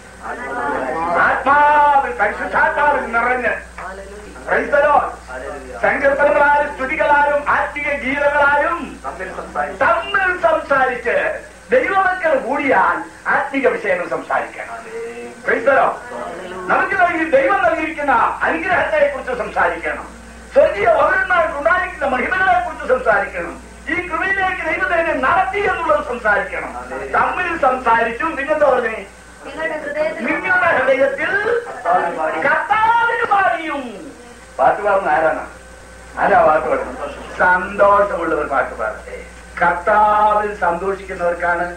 ആത്മാവിൽ പരിശുദ്ധാത്മാവിൽ നിറഞ്ഞ് Praise the Lord. സങ്കീർത്തനങ്ങളാലും സ്തുതികളാലും ആത്മീയ ഗീതങ്ങളാലും തമ്മിൽ സംസാരിച്ച് ദൈവമക്കൾ കൂടിയാൽ ആത്മീക വിഷയങ്ങൾ സംസാരിക്കണം Praise the Lord. നമുക്ക് നൽകി ദൈവം നൽകിയിരിക്കുന്ന അനുഗ്രഹത്തെ കുറിച്ച് സംസാരിക്കണം സ്വർഗീയ പൗരന്മാർക്ക് ഉണ്ടായിരിക്കുന്ന മഹിമകളെ കുറിച്ച് സംസാരിക്കണം ഈ കൃപയിലേക്ക് ദൈവത്തിനെ നടത്തി എന്നുള്ളത് സംസാരിക്കണം തമ്മിൽ സംസാരിച്ചും പിന്നെന്താ പറഞ്ഞേ നിങ്ങളുടെ ഹൃദയത്തിൽ നിങ്ങളുടെ ഹൃദയത്തിൽ കർത്താവിന് പാടിയും പാട്ട് പാടുന്ന ആരാണ് ആരാ പാട്ട് പാടുന്നത് സന്തോഷമുള്ളവർ പാട്ട് പാടട്ടെ കർത്താവിൽ സന്തോഷിക്കുന്നവർക്കാണ്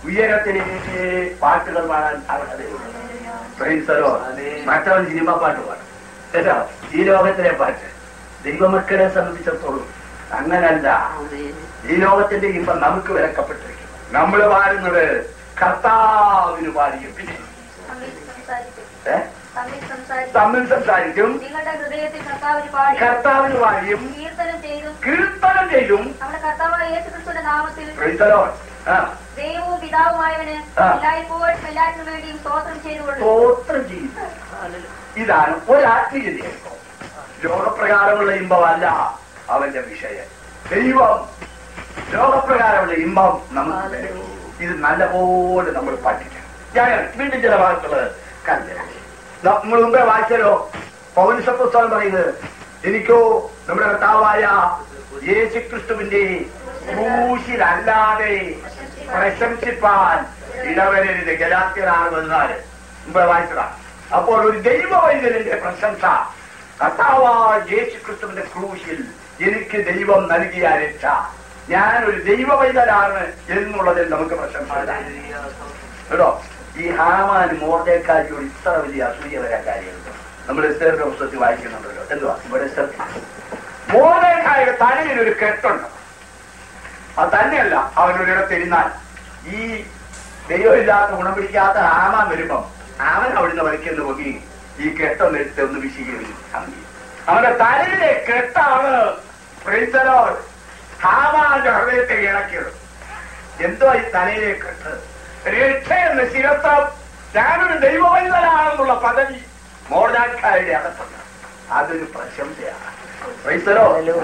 ഉയരത്തിലേക്ക് പാട്ടുകൾ പാടാൻ അർഹതയുണ്ട് പ്രൈസലോ മറ്റവൻ സിനിമ പാട്ട് പാടും കേട്ടോ ഈ ലോകത്തിലെ പാട്ട് ദൈവമക്കളെ സംബന്ധിച്ചിടത്തോളം അങ്ങനല്ല ഈ ലോകത്തിന്റെ ഇമ്പം നമുക്ക് വിലക്കപ്പെട്ടിരിക്കുന്നു നമ്മൾ പാടുന്നത് കർത്താവിന് പാടിയും പിന്നെ തമ്മിൽ സംസാരിക്കും ഏ? തമ്മിൽ സംസാരിക്കും തമ്മിൽ സംസാരിക്കും നിങ്ങളുടെ ഹൃദയത്തിൽ കർത്താവിന് പാടി കർത്താവിന് പാടിയും കീർത്തനം ചെയ്തും കീർത്തനം ചെയ്യും നമ്മുടെ കർത്താവായ യേശു ക്രിസ്തുവിന്റെ നാമത്തിൽ പ്രൈസലോ ആ ദൈവവും പിതാവുമായവന് ആ. എല്ലായ്പ്പോഴും എല്ലാറ്റിനു വേണ്ടിയും സ്തോത്രം ചെയ്തുകൊള്ളു സ്തോത്രം ചെയ്യുന്നു ഇതാണ് ഒരാത്മീയത ലോകപ്രകാരമുള്ള ഇമ്പമല്ല അവന്റെ വിഷയം ദൈവം ലോകപ്രകാരമുള്ള ഇമ്പം നമുക്ക് തരും. ഇത് നല്ലപോലെ നമ്മൾ പഠിക്കണം ഞാൻ വീണ്ടും ചില വാക്കുകള് കണ്ട് നമ്മൾ മുമ്പേ വായിച്ചല്ലോ പൗരസ പുസ്തകം പറയുന്നത് എനിക്കോ നമ്മുടെ കർത്താവായ യേശു ക്രിസ്തുവിന്റെ ക്രൂശിലല്ലാതെ പ്രശംസിപ്പാൻ ഇടവരരുത് ഗലാത്യനാണ് വന്നാല് മുമ്പേ വായിച്ചതാണ് അപ്പോൾ ഒരു ദൈവവൈദ്യന്റെ പ്രശംസ കർത്താവായ യേശു ക്രിസ്തുവിന്റെ ക്രൂശിൽ എനിക്ക് ദൈവം നൽകിയ രക്ഷ ഞാൻ ഒരു ദൈവവൈദ്യനാണ് എന്നുള്ളതിൽ നമുക്ക് പ്രശംസ കേട്ടോ ഈ ഹാമാൻ മോർദേക്കാരിയോട് ഇത്ര വലിയ അസൂയ വരാൻ കാര്യമുണ്ട് നമ്മൾ എസ്തേറിന്റെ പുസ്തകത്തിൽ വായിക്കുന്നുണ്ടല്ലോ എന്തുവാ ഇവിടെ മോർദേക്കായുടെ തലയിൽ ഒരു കെട്ടുണ്ട് അത് തന്നെയല്ല അവനൊരിടത്തിരുന്നാൽ ഈ ദൈവമില്ലാത്ത ഗുണം പിടിക്കാത്ത ഹാമാൻ വരുമ്പം അവൻ അവിടുന്ന് വലിക്കുന്ന പൊങ്ങി ഈ കെട്ടൊന്ന് എടുത്ത് ഒന്ന് വിശീകരി അവന്റെ തലയിലെ കെട്ടാണ് പ്രിൻസലോ ഹാമാന്റെ ഹൃദയത്തെ ഇളക്കിയത് എന്തോ ഈ തലയിലെ കെട്ട് രക്ഷ എന്ന ശിരത്വം ഞാനൊരു ദൈവവൈതലാണെന്നുള്ള പദവി മോർദാക്കാരുടെ അകത്തുണ്ട് അതൊരു പ്രശംസയാണ് ക്രൈസ്തലോ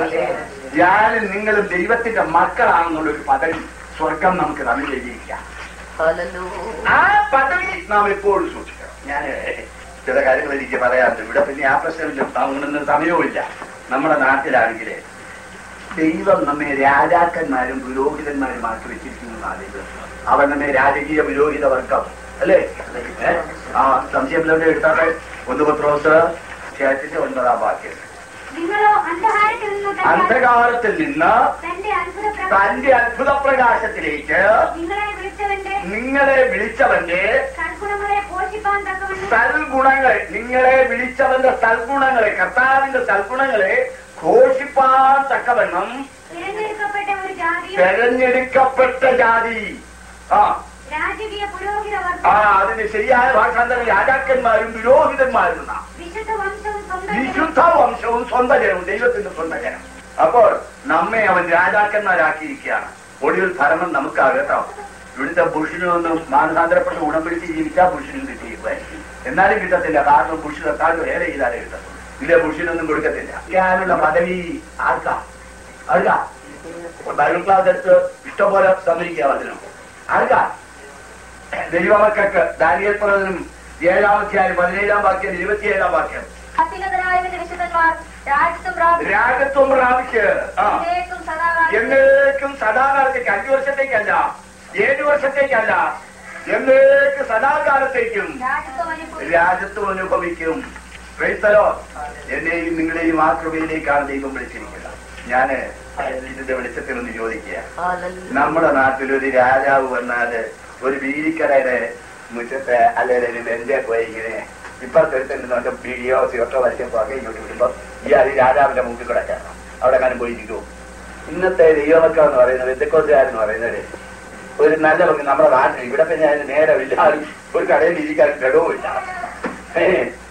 ഞാനും നിങ്ങളും ദൈവത്തിന്റെ മക്കളാണെന്നുള്ള ഒരു പദവി സ്വർഗം നമുക്ക് തന്നിരിക്കാം ആ പദവി നാം എപ്പോഴും സൂക്ഷിക്കണം ഞാൻ ചില കാര്യങ്ങൾ എനിക്ക് പറയാറുണ്ട് ഇവിടെ പിന്നെ ആ പ്രശ്നമില്ല അങ്ങനൊന്നും സമയവുമില്ല നമ്മുടെ നാട്ടിലാണെങ്കിൽ ദൈവം നമ്മെ രാജാക്കന്മാരും പുരോഹിതന്മാരും ആക്കി വെച്ചിരിക്കുന്നു ആദ്യം അവൻ നമ്മെ രാജകീയ പുരോഹിത വർഗം അല്ലേ ഏ? ആ സംശയമില്ലാതെ എടുത്താട്ടെ ഒന്ന് പത്രോസ് ചേച്ചിന്റെ ഒൻപതാം വാക്യം നിങ്ങളോ അന്ധകാരത്തിൽ നിന്ന് തന്റെ അന്ധകാരത്തിൽ നിന്ന് തന്റെ അത്ഭുത പ്രകാശം തന്റെ അത്ഭുത പ്രകാശത്തിലേക്ക് നിങ്ങളെ വിളിച്ചവന്റെ നിങ്ങളെ വിളിച്ചവന്റെ സദ്ഗുണങ്ങളെ പോഷിപ്പാൻ തക്കവണ്ണം സൽഗുണങ്ങളെ നിങ്ങളെ വിളിച്ചവന്റെ സൽഗുണങ്ങളെ കർത്താവിന്റെ സൽഗുണങ്ങളെ ഘോഷിപ്പാൻ തക്കവണ്ണം തിരഞ്ഞെടുക്കപ്പെട്ട ഒരു ജാതിയും തെരഞ്ഞെടുക്കപ്പെട്ട ജാതി ആ രാജകീയ പുരോഹിത ആ വർഗം അതിന് ശരിയായ ഭാഷാന്തരം രാജാക്കന്മാരും പുരോഹിതന്മാരും എന്നാ. വിശുദ്ധ വംശവും സ്വന്തം വിശുദ്ധ വംശവും സ്വന്തം ജനവും ദൈവത്തിന്റെ സ്വന്തം ജനം അപ്പോൾ നമ്മെ അവൻ രാജാക്കന്മാരാക്കിയിരിക്കുകയാണ് ഒടുവിൽ ഭരണം നമുക്കാകട്ടോ ഇവിടുത്തെ പുരുഷനൊന്നും മാനസാന്തരപ്പെട്ട് ഗുണം പിടിച്ച് ജീവിച്ചാൽ പുരുഷനും കിട്ടിയിരിക്കുമായിരിക്കും എന്നാലും കിട്ടത്തില്ല കാരണം പുരുഷനെക്കാളും വേറെ ചെയ്താലേ കിട്ടത്തുള്ളൂ ഇല്ല പുരുഷനൊന്നും കൊടുക്കത്തില്ല ഞാനുള്ള പദവി ആർക്കാ ആർക്കാ ബൈബിൾ ക്ലാസ് എടുത്ത് ഇഷ്ടംപോലെ തന്നിരിക്കുക അതിനും ആർക്കാ ദൈവമക്കൾക്ക് ദാനിയൽ പ്രവചനം ഏഴാം അധ്യായം പതിനേഴാം വാക്യം ഇരുപത്തിയേഴാം വാക്യം അത്യുന്നതരായവന്റെ വിശുദ്ധന്മാർ രാജ്യത്വം പ്രാപിച്ചു രാഗത്വം പ്രാപിച്ച് ആ എന്നേക്കും സദാകാലം എന്നേക്കും സദാകാലത്തേക്ക് അഞ്ചു വർഷത്തേക്കല്ല ഏഴു വർഷത്തേക്കല്ല എന്നേക്കും സദാകാലത്തേക്കും രാജ്യത്വം അനുഭവിച്ചു രാജത്വം അനുഭവിക്കും ക്രൈസ്തലോ എന്നെയും നിങ്ങളെയും ആ കൃപയിലേക്കാണ് ദൈവം വിളിച്ചിരിക്കുന്നത് ഞാന് ഇതിന്റെ വെളിച്ചത്തിൽ ഒന്ന് ചോദിക്കുക നമ്മുടെ നാട്ടിലൊരു രാജാവ് വന്നാല് ഒരു ബീഡിക്കടയുടെ മുറ്റത്ത് അല്ലെങ്കിൽ എന്റെ പോയി ഇങ്ങനെ ഇപ്പുറത്തെ എടുത്തിട്ട് ബീഡിയോ സിഗരറ്റോ വലിച്ചപ്പോ ഒക്കെ ഇങ്ങോട്ട് വിടുമ്പോ ഈ അത് രാജാവിന്റെ മുമ്പിൽ കൂടെ കയറണം അവിടെ കാലം പോയിരിക്കും ഇന്നത്തെ ദൈവമക്ക എന്ന് പറയുന്നത് വെന്തക്കോസുകാരെന്ന് പറയുന്നത് ഒരു നല്ല പങ്ക് നമ്മുടെ നാട്ടിൽ ഇവിടെ പിന്നെ അതിന് നേരമില്ല ആരും ഒരു കടയിൽ ഇരിക്കാൻ ഘടവുമില്ല ഏ,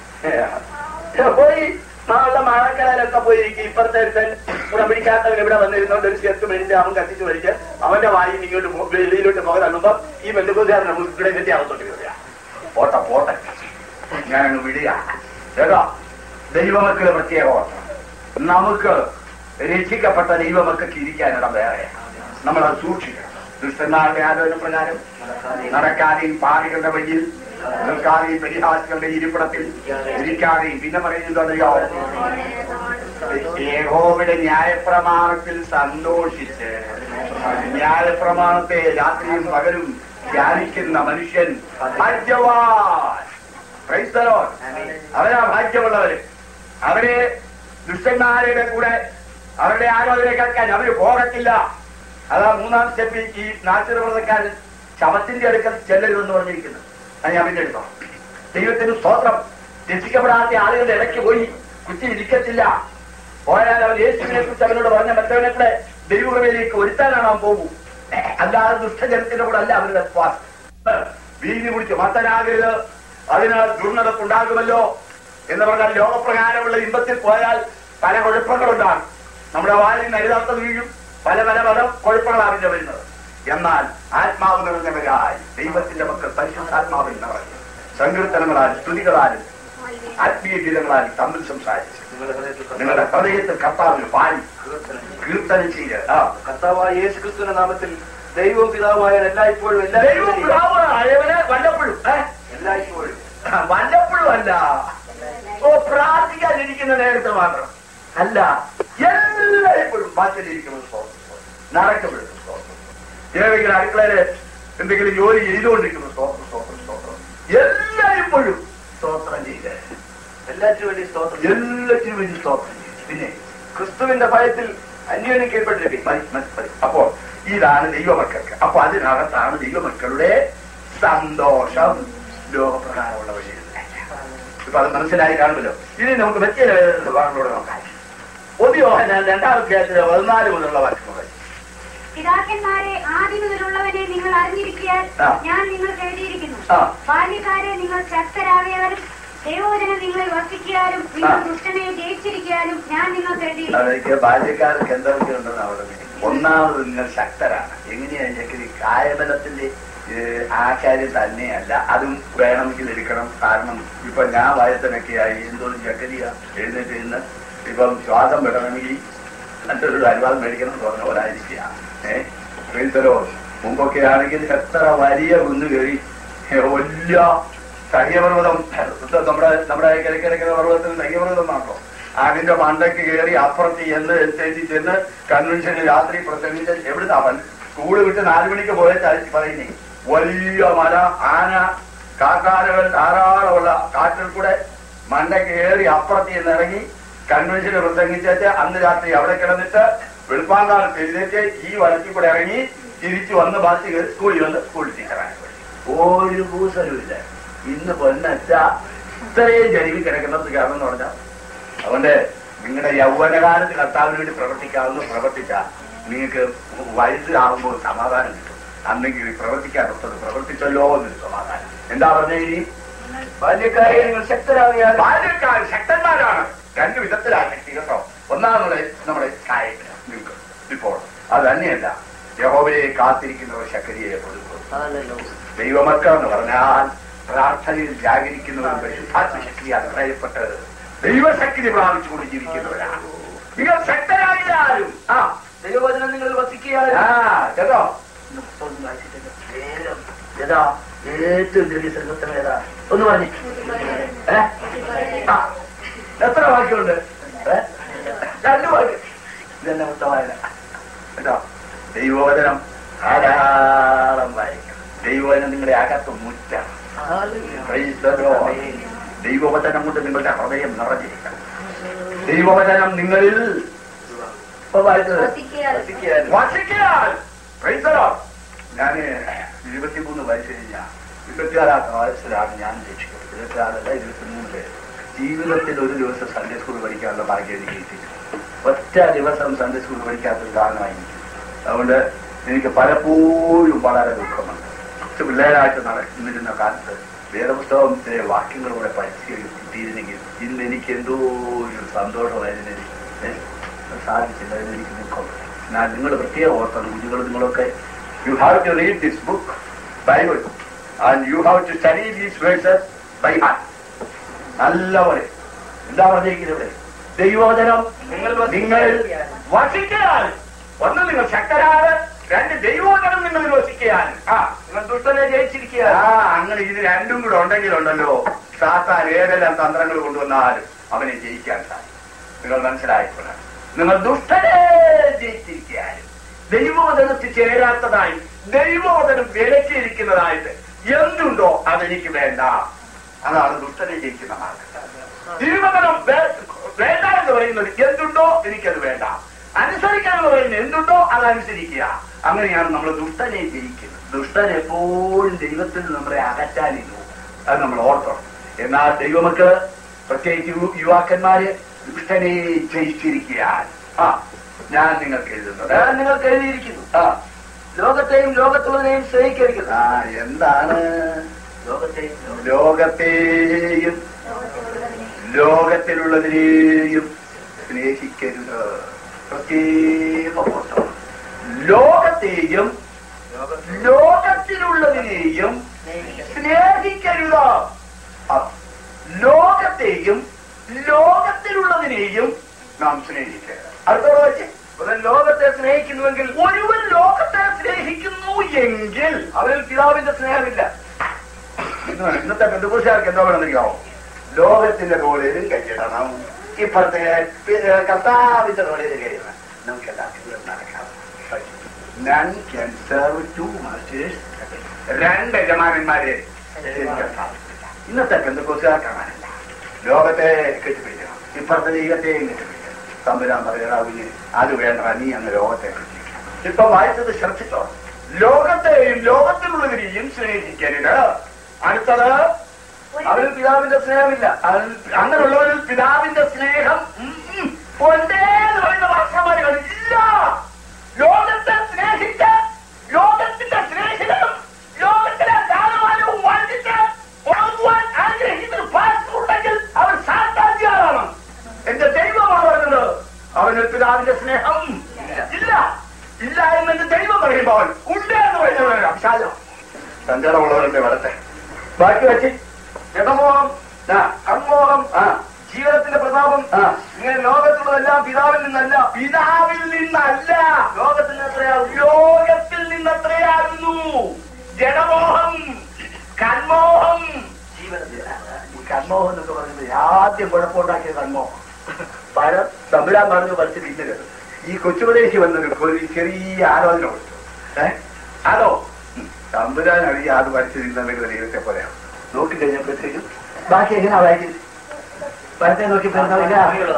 ഏ, പോയി നാളെ മഴക്കടയിലൊക്കെ പോയിരിക്കും ഇപ്പുറത്തെ ഒരുത്തൻ ഗുണം പിടിക്കാത്തവൻ ഇവിടെ വന്നിരുന്നോണ്ട് ഒരു ചേർത്ത് മേടിച്ച് അവൻ കത്തിച്ച് മേടിച്ച് അവന്റെ വായി ഇങ്ങോട്ട് മു- വെളിയിലോട്ട് മുഖം തള്ളുമ്പോ ഈ ബന്ധുക്കൂട്ടുകാരൻ നമുക്ക് ഇവിടെ കെട്ടി അകത്തോട്ട് കയറുക പോട്ടെ പോട്ടെ ഞാനങ്ങ് വിടുക കേട്ടോ ദൈവമക്കള് പ്രത്യേക ഓർക്കണം നമുക്ക് രക്ഷിക്കപ്പെട്ട ദൈവമക്കൾക്ക് ഇരിക്കാനിടം വേറെ നമ്മളത് സൂക്ഷിക്കണം ദുഷ്ടന്മാരുടെ ആലോചന പ്രകാരം നടക്കാതെയും പാറികളുടെ വഴിയിൽ നിൽക്കാതെയും പരിഹാസികളുടെ ഇരിപ്പിടത്തിൽ ഇരിക്കാതെയും പിന്നെ പറയുന്നത് അറിയോ യഹോവയുടെ ന്യായപ്രമാണത്തിൽ സന്തോഷിച്ച് ന്യായപ്രമാണത്തെ രാത്രിയും പകലും ധ്യാനിക്കുന്ന മനുഷ്യൻ ഭാഗ്യവാൻ Praise the Lord. അവരാ ഭാഗ്യമുള്ളവര് അവരെ ദുഷ്ടന്മാരുടെ കൂടെ അവരുടെ ആലോചന കേൾക്കാൻ അവര് പോകത്തില്ല അതാ മൂന്നാം സ്റ്റെപ്പിൽ ഈ നാച്ചുറ വ്രതക്കാരൻ ശവത്തിന്റെ അടുക്കൽ ചെല്ലരുതെന്ന് പറഞ്ഞിരിക്കുന്നു അത് ഞാൻ പിന്നെ എടുത്തോ ദൈവത്തിന് സ്തോത്രം രക്ഷിക്കപ്പെടാത്ത ആളുകളുടെ ഇടയ്ക്ക് പോയി കുറ്റി ഇരിക്കത്തില്ല പോയാൽ അവൻ യേശുവിനെ കുറിച്ച് അവനോട് പറഞ്ഞ മറ്റവനെ കൂടെ ദൈവകൃപയിലേക്ക് ഒരുത്താനാണ് അവൻ പോകും അല്ലാതെ ദുഷ്ടജനത്തിന്റെ കൂടെ അല്ല അവരുടെ വിശ്വാസം വീതി കുടിച്ച് മത്തനാകരുത് അതിനാൽ ദുർനടപ്പുണ്ടാകുമല്ലോ എന്ന് പറഞ്ഞാൽ ലോകപ്രകാരമുള്ള ഇമ്പത്തിൽ പോയാൽ പല കുഴപ്പങ്ങളുണ്ടാകും നമ്മുടെ വാലിൽ നിന്ന് എഴുതാത്തത് വീഴും പല പല പല കുഴപ്പങ്ങളാണ് വരുന്നത് എന്നാൽ ആത്മാവ് നിറഞ്ഞവരായി ദൈവത്തിന്റെ മക്കൾ പരിശുദ്ധാത്മാവിൽ നിറഞ്ഞു സങ്കീർത്തനങ്ങളാലും സ്തുതികളാലും ആത്മീയ ഗീതങ്ങളാലും തമ്മിൽ സംസാരിച്ചു നിങ്ങളുടെ ഹൃദയത്തിൽ നിങ്ങളുടെ ഹൃദയത്തിൽ കർത്താവിന് പാടി കീർത്തനം ചെയ്ത് ആ കർത്താവായ യേശു ക്രിസ്തുവിന്റെ നാമത്തിൽ ദൈവവും പിതാവുമായ എല്ലായ്പ്പോഴും ദൈവം എല്ലാവരും പിതാവ് ആയവന് വല്ലപ്പോഴും ഏ? എല്ലായ്പ്പോഴും വല്ലപ്പോഴും അല്ല ഓ പ്രാർത്ഥിക്കാതിരിക്കുന്ന നേരത്തെ മാത്രം അല്ല എല്ലായ്പ്പോഴും വാക്കിലിരിക്കുന്നത് സ്തോത്രം നടക്കപ്പെടുന്നു സ്തോത്രം ഏതെങ്കിലും അടുക്കളയില് എന്തെങ്കിലും ജോലി ചെയ്തുകൊണ്ടിരിക്കുന്നു സ്തോത്രം സ്തോത്രം സ്തോത്രം എല്ലായ്പ്പോഴും സ്തോത്രം ചെയ്ത് എല്ലാറ്റിനും വേണ്ടി സ്തോത്രം എല്ലാത്തിനും വേണ്ടി സ്തോത്രം ചെയ്ത് പിന്നെ ക്രിസ്തുവിന്റെ ഭയത്തിൽ അന്യോന്യം മതി, മതി, മതി. അപ്പോ ഇതാണ് ദൈവമക്കൾക്ക് അപ്പൊ അതിനകത്താണ് ദൈവമക്കളുടെ സന്തോഷം ലോകപ്രകാരമുള്ള വഴിയിൽ ഇപ്പൊ അത് മനസ്സിലായി കാണുമല്ലോ ഇനി നമുക്ക് മറ്റേ വാക്കുകളോട് നോക്കാം ഒതിയോ രണ്ടാം അധ്യായത്തിലെ പതിനാല് മുതലുള്ള വാക്കുകൾ പിതാക്കന്മാരെ ആദ്യം മുതലുള്ളവനെ നിങ്ങൾ അറിഞ്ഞിരിക്കാൻ ആ. ഞാൻ നിങ്ങൾക്ക് എഴുതിയിരിക്കുന്നു ആ. ബാല്യക്കാരെ നിങ്ങൾ ശക്തരാകിയാലും ദൈവവചനം നിങ്ങളിൽ വസിക്കാനും നിങ്ങൾ ആ. ദുഷ്ടനെ ജയിച്ചിരിക്കാനും ഞാൻ നിങ്ങൾക്ക് എഴുതിയിരിക്കുന്നു അതൊക്കെ ബാല്യക്കാർക്ക് എന്തൊക്കെ ഉണ്ടെന്ന് അവിടെ ഒന്നാമത് നിങ്ങൾ ശക്തരാണ് എങ്ങനെയാ ചക്കരി കായബലത്തിന്റെ ഏഹ്, ആ കാര്യം തന്നെയല്ല അതും വേണമെങ്കിൽ എടുക്കണം കാരണം ഇപ്പൊ ഞാൻ വയസ്സനൊക്കെ ആയി എന്തോന്നും ചക്കരിയ എഴുന്നേറ്റ് ഇന്ന് ഇപ്പം ശ്വാസം വിടണമെങ്കിൽ മറ്റൊരു അനുവാദം മേടിക്കണം എന്ന് പറഞ്ഞ പോലെ ആയിരിക്കുക ഏഹ് പ്രീതരോ മുമ്പൊക്കെ ആണെങ്കിൽ എത്ര വലിയ കുന്നു കയറി ഏഹ്, വലിയ സഹ്യപർവ്വതം നമ്മുടെ നമ്മുടെ കിഴക്കിഴക്കുന്ന പർവ്വതത്തിന് സഹ്യപർവ്വതം ആണല്ലോ അതിന്റെ മണ്ടയ്ക്ക് കയറി അപ്പുറത്ത് ചെന്ന് എസ്റ്റേറ്റിൽ ചെന്ന് കൺവെൻഷന് രാത്രി പ്രസംഗിച്ച് എവിടുന്നാ അവൻ സ്കൂള് വിട്ട് നാലു മണിക്ക് പോയ പറയുന്നേ വലിയ മല ആന കാക്കാനകൾ ധാരാളമുള്ള കാട്ടിൽ കൂടെ മണ്ടയ്ക്ക് കയറി അപ്പുറത്ത് ചെന്ന് ഇറങ്ങി കൺവെൻഷന് പ്രസംഗിച്ചിട്ട് അന്ന് രാത്രി അവിടെ കിടന്നിട്ട് വെളുപ്പാങ്കാലത്ത് എഴുന്നേറ്റ് ഈ വഴക്കിൽ കൂടെ ഇറങ്ങി തിരിച്ചു വന്ന് ബസ് കയറി സ്കൂളിൽ വന്ന് സ്കൂളിൽ ടീച്ചറായി ഒരു കൂസലുമില്ല ഇന്ന് പൊന്നച്ച ഇത്രയും ജനിവിൽ കിടക്കുന്നത് കാരണം എന്ന് പറഞ്ഞാൽ അതുകൊണ്ട് നിങ്ങളുടെ യൗവനകാലത്ത് കർത്താവിന് വേണ്ടി പ്രവർത്തിക്കാവുന്ന പ്രവർത്തിച്ചാൽ നിങ്ങൾക്ക് വയസ്സിലാകുമ്പോൾ സമാധാനം കിട്ടും അന്നെങ്കിൽ പ്രവർത്തിക്കാറുള്ളത് പ്രവർത്തിച്ചല്ലോ എന്നൊരു സമാധാനം എന്താ പറഞ്ഞ ഇനി ബാല്യക്കാരെ നിങ്ങൾ ശക്തരാകിയാൽ ബാല്യക്കാർ ശക്തന്മാരാണ് രണ്ട് വിധത്തിലാണ് ശക്തി കേട്ടോ ഒന്നാമത് നമ്മുടെ കായിക നിൽക്കും ഇപ്പോൾ അത് തന്നെയല്ല യഹോവയെ കാത്തിരിക്കുന്നവർ ശക്തിയെ കൊടുക്കും ദൈവമക്കൾ എന്ന് പറഞ്ഞാൽ പ്രാർത്ഥനയിൽ ജാഗരിക്കുന്നവരും പരിശുദ്ധാത്മ ശക്തിയാൽ നിറയപ്പെട്ടത് ദൈവശക്തി പ്രാപിച്ചുകൊണ്ട് ജീവിക്കുന്നവരാണ് നിങ്ങൾ ശക്തരായാലും ആ ദൈവവചനം നിങ്ങൾ വസിക്കിയാൽ ആ കേട്ടോ ഒന്ന് പുസ്തകം ഒന്ന് വായിച്ചിട്ട് വേഗം. ഏതാ ഏറ്റവും ചെറിയ സംഘത്തിന് ഏതാ ഒന്ന് പറഞ്ഞു ഏ ആ എത്ര വാക്യമുണ്ട് ഏ? രണ്ട് വാക്യം ഇതെന്നെ മൊത്തമായില്ല കേട്ടോ ദൈവവചനം ധാരാളം വായിക്കണം ദൈവവചനം നിങ്ങളുടെ അകത്ത് മുറ്റാണ് Praise the Lord. ദൈവവചനം കൊണ്ട് നിങ്ങളുടെ ഹൃദയം നിറഞ്ഞിരിക്കണം ദൈവവചനം നിങ്ങളിൽ ഇപ്പൊ വായിച്ചത് വസിക്കാൽ വസിക്കാൻ Praise the Lord. ഞാന് ഇരുപത്തിമൂന്ന് വയസ്സ് കഴിഞ്ഞ ഇരുപത്തിയാറാം വയസ്സിലാണ് ഞാൻ രക്ഷിക്കുന്നത് ഇരുപത്തിയാറല്ല ഇരുപത്തിമൂന്ന് ജീവിതത്തിൽ ഒരു ദിവസം സൺഡേ സ്കൂൾ പഠിക്കാനുള്ള ഭാഗ്യം എനിക്ക് കിട്ടിയിട്ടുണ്ട് ഒറ്റ ദിവസം സൺഡേ സ്കൂൾ പഠിക്കാത്തൊരു കാരണമായി എനിക്ക് അതുകൊണ്ട് എനിക്ക് പലപ്പോഴും വളരെ ദുഃഖമുണ്ട് കുറച്ച് പിള്ളേരായിട്ട് നടന്നിരുന്ന കാലത്ത് വേദപുസ്തകത്തിലെ വാക്യങ്ങളിലൂടെ പഠിച്ച് കിട്ടിയിരുന്നെങ്കിൽ ഇന്ന് എനിക്ക് എന്തോ ഒരു സന്തോഷമായിരുന്നു ഏ? അത് സാധിച്ചില്ല അതിന് എനിക്ക് ദുഃഖമുണ്ട് എന്നാൽ നിങ്ങൾ പ്രത്യേകം ഓർത്തണം കുഞ്ഞുങ്ങൾ നിങ്ങളൊക്കെ you have to read this book Bible and you have to study these verses by heart നല്ലപോലെ എന്താ പറഞ്ഞിരിക്കുന്നത് ഇവിടെ ദൈവോചനം നിങ്ങൾ നിങ്ങൾ വസിക്കാൻ ഒന്ന് നിങ്ങൾ ശക്തരാണ് രണ്ട് ദൈവോചനം നിങ്ങൾ വസിക്കാൻ ആ നിങ്ങൾ ദുഷ്ടനെ ജയിച്ചിരിക്കുക ആ അങ്ങനെ ഇത് രണ്ടും കൂടെ ഉണ്ടെങ്കിലുണ്ടല്ലോ സാത്താൻ ഏതെല്ലാം തന്ത്രങ്ങൾ കൊണ്ടുവന്നാലും അവനെ ജയിക്കാൻ സാധിക്കും നിങ്ങൾ മനസ്സിലായിക്കൊള്ളാം നിങ്ങൾ ദുഷ്ടനെ ജയിച്ചിരിക്കാനും ദൈവവചനത്തിൽ ചേരാത്തതായി ദൈവവചനം വിലക്കിയിരിക്കുന്നതായിട്ട് എന്തുണ്ടോ അതെനിക്ക് വേണ്ട അതാണ് ദുഷ്ടനെ ജയിക്കുന്ന മാർഗം ദൈവവചനം വേ- വേണ്ട എന്ന് പറയുന്നത് എന്തുണ്ടോ എനിക്കത് വേണ്ട അനുസരിക്കാൻ എന്ന് പറയുന്നത് എന്തുണ്ടോ അത് അനുസരിക്കുക അങ്ങനെയാണ് നമ്മൾ ദുഷ്ടനെ ജയിക്കുന്നത് ദുഷ്ടൻ എപ്പോഴും ദൈവത്തിൽ നിന്ന് നമ്മളെ അകറ്റാനില്ല അത് നമ്മൾ ഓർക്കണം എന്നാൽ ദൈവമക്കള് പ്രത്യേകിച്ച് യു- യുവാക്കന്മാര് ദുഷ്ടനെ ജയിച്ചിരിക്കാൻ ആ ഞാൻ നിങ്ങൾക്ക് എഴുതുന്നത് ഞാൻ നിങ്ങൾക്ക് എഴുതിയിരിക്കുന്നു ആ ലോകത്തെയും ലോകത്തുള്ളതിനെയും സ്നേഹിക്കരുത് ആ എന്താണ് ലോകത്തെയും ലോകത്തെയും ലോകത്തിലുള്ളതിനെയും സ്നേഹിക്കരുത് പ്രത്യേക ഓർക്കണം ലോകത്തെയും ലോകത്തിലുള്ളതിനെയും സ്നേഹിക്കരുത് ആ, ലോകത്തെയും ലോകത്തിലുള്ളതിനെയും നാം സ്നേഹിക്കരുത് അടുത്തോടെ വെച്ച് അവൻ ലോകത്തെ സ്നേഹിക്കുന്നുവെങ്കിൽ ഒരുവൻ ലോകത്തെ സ്നേഹിക്കുന്നു എങ്കിൽ അവനിൽ പിതാവിന്റെ സ്നേഹമില്ല ഇന്ന് ഇന്നത്തെ ബന്ധുപുരുഷാർക്ക് എന്താ വേണമെന്നറിയാമോ ലോകത്തിന്റെ റോളിലും കൈയിടണം ഇപ്പോഴത്തെ പി- കർത്താവിന്റെ റോളിൽ കൈയിടണം നമുക്ക് എല്ലാവർക്കും നടക്കാം none can serve two masters രണ്ട് യജമാനന്മാരെ സേവിക്കാൻ സാധിക്കില്ല. ഇന്നത്തെ ബന്ധുപുരുഷാർ കാണാനില്ല ലോകത്തെ കെട്ടിപ്പിടിക്കണം ഇപ്പുറത്തെ ദൈവത്തെയും കെട്ടിപ്പിടിക്കണം തമ്പുരാൻ പറയാവിന് അത് വേണ്ട നീ അങ്ങ് ലോകത്തെ കെട്ടിപ്പിടിക്കണം ഇപ്പൊ വായിച്ചത് ശ്രദ്ധിച്ചോ ലോകത്തെയും ലോകത്തിലുള്ളവരെയും സ്നേഹിക്കരുത് അടുത്തത് അവനിൽ പിതാവിന്റെ സ്നേഹമില്ല അവൻ- അങ്ങനെയുള്ളവരിൽ പിതാവിന്റെ സ്നേഹം ഉം, ഉം, ഉണ്ടേ എന്ന് പറയുന്ന ഭാഷമാരുകൾ ഇല്ല ലോകത്തെ സ്നേഹിച്ച് ലോകത്തിന്റെ സ്നേഹിതരും ലോകത്തിലെ ദാനമാനവും വാങ്ങിച്ച് പോകുവാൻ ആഗ്രഹിക്കുന്ന ഒരു പാസ്റ്റർ ഉണ്ടെങ്കിൽ അവർ സാത്താന്തിയാറാണ് എന്റെ ദൈവമാണ് പറഞ്ഞത് അവന് പിതാവിന്റെ സ്നേഹം ഇല്ല ഇല്ല എന്ന് എന്റെ ദൈവം പറയുമ്പോൾ ഉണ്ട് എന്ന് പറയുന്നത് അംശാലം സഞ്ചാരമുള്ളവരുടെ വരട്ടെ ബാക്കി വെച്ച് ജഡമോഹം ആ കൺമോഹം ആ ജീവിതത്തിന്റെ പ്രതാപം ആ. ഇങ്ങനെ ലോകത്തുള്ളതെല്ലാം പിതാവിൽ നിന്നല്ല പിതാവിൽ നിന്നല്ല ലോകത്തിൽ നിന്ന് എത്രയാകും ലോകത്തിൽ നിന്നത്രയാകുന്നു ജഡമോഹം കന്മോഹം ജീവിതത്തിൽ ഈ കന്മോഹം എന്നൊക്കെ പറയുന്നത് ആദ്യം കുഴപ്പമുണ്ടാക്കിയ കന്മോഹം പഴം തമ്പുരാൻ പറഞ്ഞു പഠിച്ച് തിന്നരുത് ഈ കൊച്ചുപദേശി വന്നൊരു ഒരു ചെറിയ ആലോചന കൊടുത്തു ഏ അതോ ഉം. തമ്പുരാൻ അറിയാം അത് പഠിച്ച് തിന്നുണ്ടെങ്കിൽ ദൈവത്തെ പോലെയാണ് നോക്കി കഴിഞ്ഞപ്പോഴത്തേക്കും ബാക്കി എങ്ങനെയാ വായിക്കുന്നത് പഴത്തെ നോക്കി പറഞ്ഞില്ല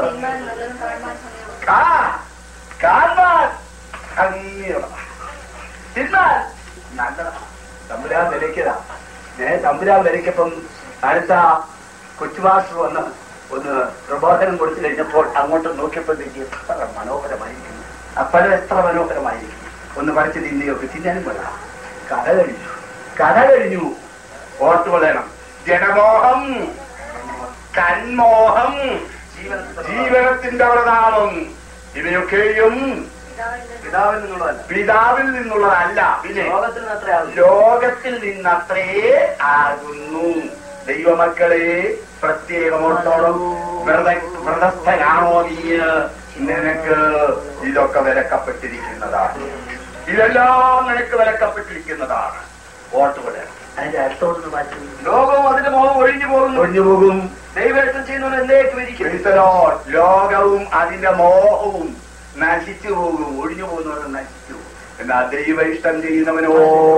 ആ കാണാൻ ഭംഗിയുള്ളതാ. തിന്നാൻ നല്ലതാ തമ്പുരാൻ വിലയ്ക്കതാ ഞാൻ തമ്പുരാൻ വിലയ്ക്കപ്പം അടുത്ത കൊച്ചുമാസ്റ്റർ വന്ന് ഒന്ന് പ്രബോധനം കൊടുത്തു കഴിഞ്ഞപ്പോൾ അങ്ങോട്ട് നോക്കിയപ്പോഴത്തേക്ക് എത്ര മനോഹരമായിരിക്കുന്നു അപ്പഴം എത്ര മനോഹരമായിരിക്കും ഒന്ന് പഠിച്ച് തിന്നുകയൊക്കെ തിന്നാനും കൊള്ളാം കഥ കഴിഞ്ഞു കഥ കഴിഞ്ഞു ഓർത്തു കൊള്ളണം ജനമോഹം കന്മോഹം ജീവനത്തിന്റെ പ്രതാപം ഇവയൊക്കെയും പിതാവിൽ നിന്നുള്ളതല്ല പിതാവിൽ നിന്നുള്ളതല്ല പിന്നെ ലോകത്തിൽ നിന്ന് എത്രയാകും ലോകത്തിൽ നിന്നത്രേ ആകുന്നു ദൈവമക്കളെ പ്രത്യേകമോർത്തോളം വ്രത വ്രതസ്ഥനാണോ നീ നിനക്ക് ഇതൊക്കെ വിലക്കപ്പെട്ടിരിക്കുന്നതാണ് ഇതെല്ലാം നിനക്ക് വിലക്കപ്പെട്ടിരിക്കുന്നതാണ് ഓർത്തുകൊള്ളണം അതിന്റെ അടുത്തോട്ട് മാറ്റി ലോകവും അതിന്റെ മോഹം ഒഴിഞ്ഞു പോകുന്നു ഒഴിഞ്ഞു പോകും ദൈവം ചെയ്യുന്നവൻ എന്നേക്കും ഇരിക്കും Praise the Lord. ലോകവും അതിന്റെ മോഹവും നശിച്ചു പോകും ഒഴിഞ്ഞു പോകുന്നവർ നശിച്ചു പോകും. എന്നാൽ ദൈവ ഇഷ്ടം ചെയ്യുന്നവനോ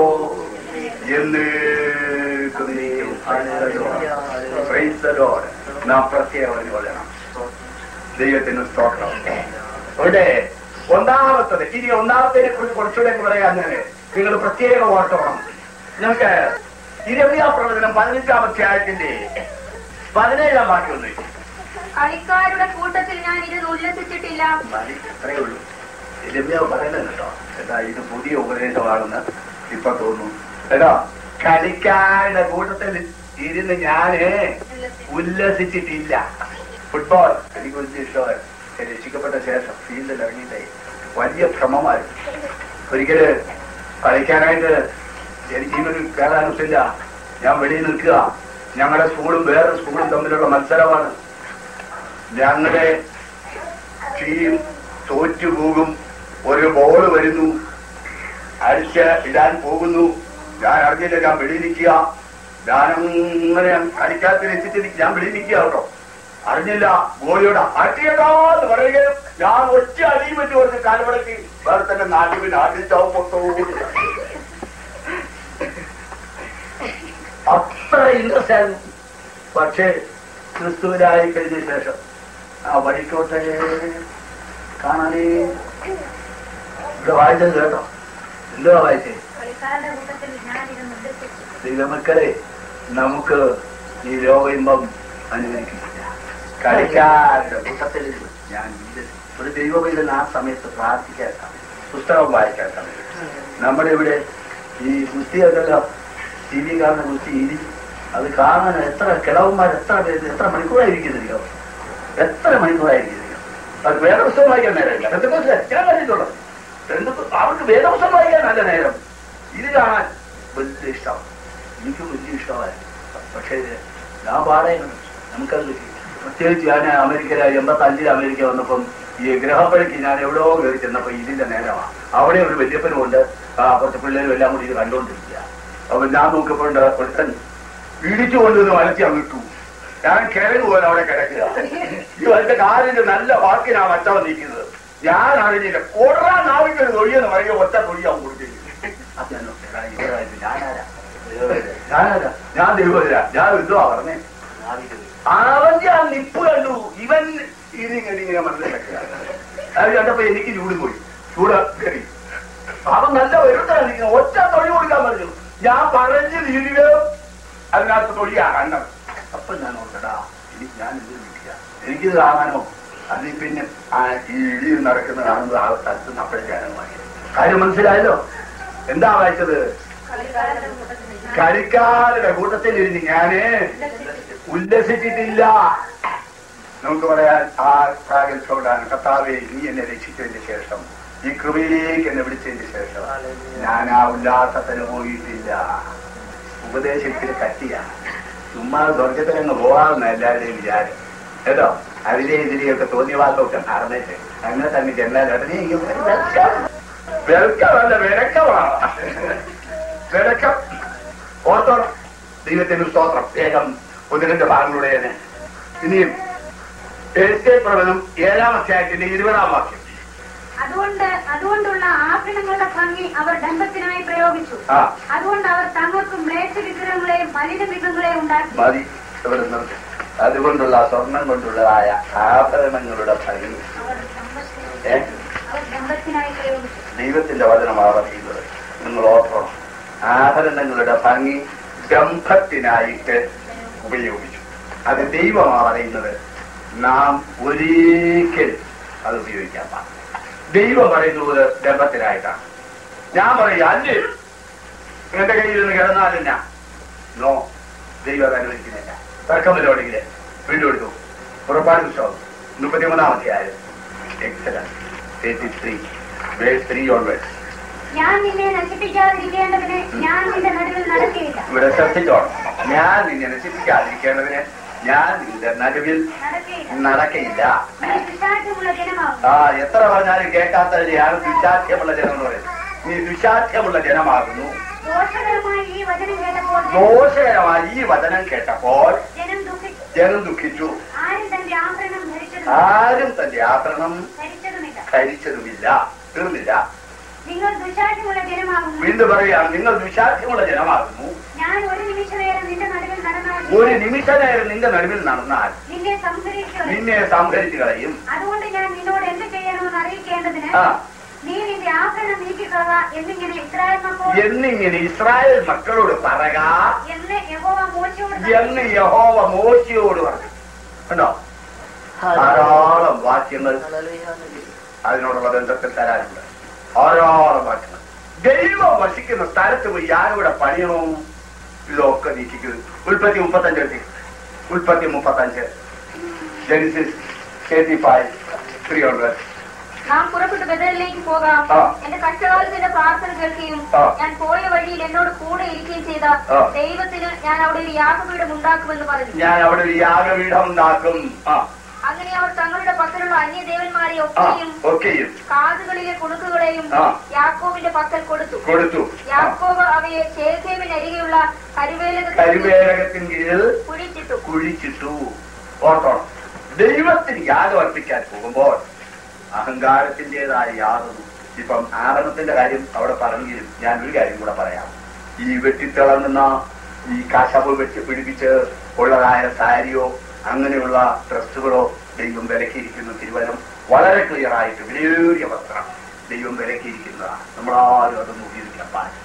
എന്നേക്കും ഇരിക്കും. Praise the Lord. നാം പ്രത്യേകം കൊള്ളണം ദൈവത്തിന് സ്തോത്രം ഇവിടെ ഒന്നാമത്തത് ഇനി ഒന്നാമത്തേനെ കുറിച്ച് കുറച്ചുകൂടെ പറയാൻ ഞാൻ നിങ്ങൾ പ്രത്യേകം ഓർത്തോണം നിങ്ങൾക്ക് ഇരമ്യ പ്രവചനം പതിനഞ്ചാമത്തെ ആയത്തിന്റെ പതിനേഴാം വാക്യം ഒന്ന് കളിക്കാരുടെ കൂട്ടത്തിൽ ഞാൻ ഇരുന്ന് ഉല്ലസിച്ചിട്ടില്ല മതി അത്രയേ ഉള്ളൂ രമ്യ പറയുന്നത് കേട്ടോ എന്താ ഇത് പുതിയ ഉപദേശമാണെന്ന് ഇപ്പൊ തോന്നുന്നു കേട്ടോ കളിക്കാരുടെ കൂട്ടത്തിൽ ഇരുന്ന് ഞാന് ഉല്ലസിച്ചിട്ടില്ല ഫുട്ബോൾ എനിക്ക് വലിയ ഇഷ്ടമായി രക്ഷിക്കപ്പെട്ട ശേഷം ഫീൽഡിൽ ഇറങ്ങിയിട്ടേ വലിയ ഭ്രമമായിരുന്നു ഒരിക്കല് കളിക്കാനായിട്ട് എനിക്ക് ഇവന് കയറാനൊത്തില്ല ഞാൻ വെളിയിൽ നിൽക്കുക ഞങ്ങളുടെ സ്കൂളും വേറെ സ്കൂളും തമ്മിലുള്ള മത്സരമാണ് ഞങ്ങളുടെ ടീം തോറ്റുപോകും ഒരു ബോള് വരുന്നു അടിച്ച് ഇടാൻ പോകുന്നു ഞാൻ അറിഞ്ഞില്ല ഞാൻ വെളിയിൽ നിൽക്കുക ഞാനങ്ങനെ കളിക്കാത്ത രസിച്ച് ഞാൻ വെളിയിൽ നിൽക്കുക കേട്ടോ അറിഞ്ഞില്ല ഗോളിയോട് അടിയടാ എന്ന് പറയുകയും ഞാൻ ഒറ്റ അടിയും വെച്ച് കൊടുത്ത് കാലുമടക്കി വേറെ തന്നെ നാട്ടിൽ നാട്ടിൽ ചാവ് പൊട്ടോ അത്ര ഇൻട്രസ്റ്റ് ആയിരുന്നു പക്ഷേ ക്രിസ്തുവിലായി കഴിഞ്ഞ ശേഷം ആ വഴിക്കോട്ടെ കാണാനേ ഇവിടെ വായിച്ചത് കേട്ടോ എന്തുവാ വായിച്ചേ കളിക്കാരുടെ കൂട്ടത്തിൽ ഞാനിരുന്ന് ഉല്ലസിച്ചു ദൈവമക്കളെ നമുക്ക് ഈ ലോകയിമ്പം അനുവദിക്കുന്നില്ല കളിക്കാരുടെ കൂട്ടത്തിൽ ഞാൻ ഇത് ഒരു ദൈവവൈദ്യൻ ആ സമയത്ത് പ്രാർത്ഥിക്കാൻ സമയം പുസ്തകം വായിക്കാൻ സമയം നമ്മുടെ ഇവിടെ ഈ കുസ്തിയൊക്കെല്ലാം ടി വി കാണുന്ന കുസ്തി ഇരി അത് കാണാൻ എത്ര കിളവന്മാർ എത്ര പേര് എത്ര മണിക്കൂറായിരിക്കുന്നില്ലയോ എത്ര മണിക്കൂറായിരിക്കുന്നില്ലയോ അത് വേറെ പുസ്തകം വായിക്കാൻ നേരമില്ല എന്തൊക്കെ ഞാൻ കണ്ടിട്ടുള്ളത് എന്തൊക്കെ അവർക്ക് വേദപുസ്തകം വായിക്കാൻ നല്ല നേരം ഇത് കാണാൻ വലിയ ഇഷ്ടം എനിക്ക് വലിയ ഇഷ്ടമായി പക്ഷേ ഞാൻ പാടേക്കണം നമുക്കത് കിട്ടി പ്രത്യേകിച്ച് ഞാൻ അമേരിക്കയിലെ എൺപത്തഞ്ചിൽ അമേരിക്ക വന്നപ്പം ഈ ഗ്രഹപ്പഴിക്ക് ഞാൻ എവിടെയോ കയറി ചെന്നപ്പോ ഇതിന്റെ നേരമാണ് അവിടെ ഒരു വല്യപ്പനും ഉണ്ട് ആ കുറച്ച് പിള്ളേരും എല്ലാം കൂടി ഇത് കണ്ടുകൊണ്ടിരിക്കുക അപ്പൊ ഞാൻ നോക്കിയപ്പോണ്ട് ഒരുത്തൻ ഇടിച്ചു കൊണ്ടുവന്ന് വലത്തി അങ്ങ് ഇട്ടു ഞാൻ കിഴങ്ങ് പോലെ അവിടെ കിടക്കുക ഈ എന്റെ കാലിന്റെ നല്ല വാക്കിനാ മറ്റവൻ നിൽക്കുന്നത് ഞാൻ അറിഞ്ഞില്ല കൊടാൻ നാവിക്കൊരു തൊഴിയെന്ന് പറയുക ഒറ്റ തൊഴിയാവും കൊടുത്തില്ല അത് ഞാൻ ഓർത്ത്, എടാ, ഇവരായത് ഞാനാരാ ഞാനാരാ ഞാൻ ദൈവത്തില ഞാൻ എന്തുവാ പറഞ്ഞേ അവന്റെ ആ നിപ്പ് കണ്ടു ഇവൻ ഇതിങ്ങനെ ഇങ്ങനെ മനസ്സിലാക്കുക അത് കണ്ടപ്പോ എനിക്ക് ചൂട് പോയി ചൂട് കയറി അവൻ നല്ല വരുത്താണ് നിൽക്കുന്നത് ഒറ്റ തൊഴി കൊടുക്കാൻ പറഞ്ഞു ഞാൻ പറഞ്ഞു തീരുകയോ അതിനകത്ത് തൊഴിയാ കണ്ടത് അപ്പൊ ഞാൻ ഓർക്കടാ എനിക്ക് ഞാൻ ഇത് നിൽക്കുക എനിക്കിത് കാണാനോ അതിൽ പിന്നെ ആ ഈ ഇടി നടക്കുന്ന കാണുന്നത് ആ സ്ഥലത്ത് അപ്പോഴേക്കാണ് വാങ്ങിയത് കാര്യം മനസ്സിലായല്ലോ എന്താ വായിച്ചത് കളിക്കാരുടെ കൂട്ടത്തിൽ ഞാൻ കളിക്കാരുടെ കൂട്ടത്തിൽ ഇരുന്ന് ഞാന് ഉല്ലസിച്ചിട്ടില്ല നമുക്ക് പറയാൻ ആ പ്രാഗൽഭ്യമാണ് കർത്താവെ നീ എന്നെ രക്ഷിച്ചതിന് ശേഷം ഈ കൃപയിലേക്ക് എന്നെ വിളിച്ചതിന് ശേഷം ഞാൻ ആ ഉല്ലാസത്തിന് പോയിട്ടില്ല ഉപദേശത്തിന് കട്ടിയാണ് ചുമ്മാ സ്വർഗത്തിലങ്ങ് പോകാമെന്ന എല്ലാവരുടെയും വിചാരം കേട്ടോ അതിലെ ഇതിലെയൊക്കെ തോന്നിയ ഭാഗമൊക്കെ നടന്നിട്ട് അങ്ങനെ തന്നെ ചെന്നാൽ ഉടനെ ഈ വെൽക്കം വെൽക്കമല്ല വിലക്കമാണ് വിലക്കം ഓർത്തോണം ദൈവത്തിന് സ്തോത്രം വേഗം ഒന്ന് രണ്ട് ഭാഗങ്ങളുടെ തന്നെ ഇനിയും എഴുത്തേ പ്രവചനം ഏഴാം അധ്യായത്തിന്റെ ഇരുപതാം വാക്യം അതുകൊണ്ട് അതുകൊണ്ടുള്ള ആഭരണങ്ങളുടെ ഭംഗി അവർ ഡംബത്തിനായി പ്രയോഗിച്ചു ആ അതുകൊണ്ട് അവർ തങ്ങൾക്കും മ്ലേച്ഛ വിഗ്രഹങ്ങളെയും മലിന വിഗ്രഹങ്ങളെയും ഉണ്ടാക്കി മതി ഇവിടെ നിർത്തി അതുകൊണ്ടുള്ള സ്വർണം കൊണ്ടുള്ളതായ ആഭരണങ്ങളുടെ ഭംഗി അവർ ഡംബത്തിനായി- ഏ? അവർ ഡംബത്തിനായി പ്രയോഗിച്ചു ദൈവത്തിന്റെ വചനമാണ് പറയുന്നത് നിങ്ങൾ ഓർക്കണം ആഭരണങ്ങളുടെ ഭംഗി ഗംഭത്തിനായിട്ട് ഉപയോഗിച്ചു അത് ദൈവമാണ് പറയുന്നത് നാം ഒരിക്കൽ അത് ഉപയോഗിക്കാൻ പാടില്ല ദൈവം പറയുന്നത് ഗർഭത്തിനായിട്ടാണ് ഞാൻ പറയാം അല്ലേ എന്റെ കയ്യിൽ നിന്ന് കിടന്നാലും ഞാൻ നോ ദൈവം അത് അനുവദിക്കുന്നില്ല തർക്കം വരോടെങ്കിൽ വീണ്ടും എടുത്തു പുറപ്പാട് പുസ്തകം മുപ്പത്തിമൂന്നാം അധ്യായം Exodus thirty three verse three ഓൺവേഴ്സ് ഞാൻ നിന്നെ നശിപ്പിക്കാതിരിക്കേണ്ടതിന് ഞാൻ നിന്റെ നടുവിൽ നടക്കുകയില്ല ഇവിടെ ശ്രദ്ധിച്ചോണം ഞാൻ നിന്നെ നശിപ്പിക്കാതിരിക്കേണ്ടതിന് ഞാൻ നിന്റെ നടുവിൽ നടക്കുകയില്ല നടക്കയില്ല നീ ദുശാഠ്യമുള്ള ജനമാകും ആ എത്ര പറഞ്ഞാലും കേൾക്കാത്തതിനെയാണ് ദുശാഠ്യമുള്ള ജനം എന്ന് പറയുന്നത് നീ ദുശാഠ്യമുള്ള ജനമാകുന്നു ദോഷകരമായ ഈ വചനം കേട്ടപ്പോൾ ദോഷകരമായി ഈ വചനം കേട്ടപ്പോൾ ജനം ദുഃഖിച്ചു ജനം ദുഃഖിച്ചു ആരും തന്റെ ആഭരണം ധരിച്ചതും ആരും തന്റെ ആഭരണം ധരിച്ചതുമില്ല ധരിച്ചതുമില്ല തീർന്നില്ല നിങ്ങൾ ദുശാഠ്യമുള്ള ജനമാകുന്നു വീണ്ടും പറയുകയാണ് നിങ്ങൾ ദുശാഠ്യമുള്ള ജനമാകുന്നു ഞാൻ ഒരു നിമിഷ നേരം നിന്റെ നടുവിൽ നടന്നാൽ ഒരു നിമിഷ നേരം നിന്റെ നടുവിൽ നടന്നാൽ നിന്നെ സംഹരിച്ചു നിന്നെ സംഹരിച്ചു കളയും അതുകൊണ്ട് ഞാൻ നിന്നോട് എന്ത് ചെയ്യണമെന്ന് അറിയിക്കേണ്ടതിന് ആ നീ നിന്റെ ആഭരണം നീക്കിക്കളക എന്നിങ്ങനെ ഇസ്രായേൽ മക്കളോട് എന്നിങ്ങനെ ഇസ്രായേൽ മക്കളോട് പറക എന്ന് യഹോവ മോശയോട് എന്ന് യഹോവ മോശയോട് പറഞ്ഞു കണ്ടോ ധാരാളം വാക്യങ്ങൾ അതിനോടുള്ള ബന്ധത്തിൽ തരാനുണ്ട് ധാരാളം വാക്യങ്ങൾ ദൈവം വസിക്കുന്ന സ്ഥലത്ത് പോയി ആരോടെ പണിയണോ ഇതൊക്കെ നീക്കിക്കുന്നത് ഉൽപ്പത്തി മുപ്പത്തഞ്ച് എടുത്തി ഉൽപ്പത്തി മുപ്പത്തഞ്ച് Genesis thirty five three hundred നാം പുറപ്പെട്ട് ബദലിലേക്ക് പോകാം ആ. എന്റെ കഷ്ടകാലത്തിന്റെ പ്രാർത്ഥന കേൾക്കുകയും ആ. ഞാൻ പോയ വഴിയിൽ എന്നോട് കൂടെ ഇരിക്കുകയും ചെയ്ത ആ. ദൈവത്തിന് ഞാൻ അവിടെ ഒരു യാഗപീഠം ഉണ്ടാക്കുമെന്ന് പറഞ്ഞു ഞാൻ അവിടെ ഒരു യാഗപീഠം ഉണ്ടാക്കും ആ അങ്ങനെ അവർ തങ്ങളുടെ പക്കലുള്ള അന്യദേവന്മാരെ ആ ഒക്കെയും ഒക്കെയും കാതുകളിലെ കുണുക്കുകളെയും ആ. യാക്കോവിന്റെ പക്കൽ കൊടുത്തു കൊടുത്തു യാക്കോവ് അവയെ ശേഖേമിനരികെയുള്ള കരുവേലകത്തിൽ കരുവേലകത്തിൻ കീഴിൽ കുഴിച്ചിട്ടു കുഴിച്ചിട്ടു ഓർത്തോണം ദൈവത്തിന് യാഗം അർപ്പിക്കാൻ പോകുമ്പോൾ അഹങ്കാരത്തിൻ്റെതായ യാതൊന്നും ഇപ്പം ആഭരണത്തിന്റെ കാര്യം അവിടെ പറഞ്ഞെങ്കിലും ഞാൻ ഒരു കാര്യം കൂടെ പറയാം ഈ വെട്ടിത്തിളങ്ങുന്ന ഈ കാശാപ്പ് വെട്ടി പിടിപ്പിച്ച് ഉള്ളതായ സാരിയോ അങ്ങനെയുള്ള ഡ്രസ്സുകളോ ദൈവം വിലക്കിയിരിക്കുന്ന തിരുവനം വളരെ ക്ലിയർ ആയിട്ട് വിലയേറിയ വസ്ത്രം ദൈവം വിലക്കിയിരിക്കുന്നതാണ് നമ്മളാരും അതൊന്നും ഉപയോഗിക്കാൻ പാടില്ല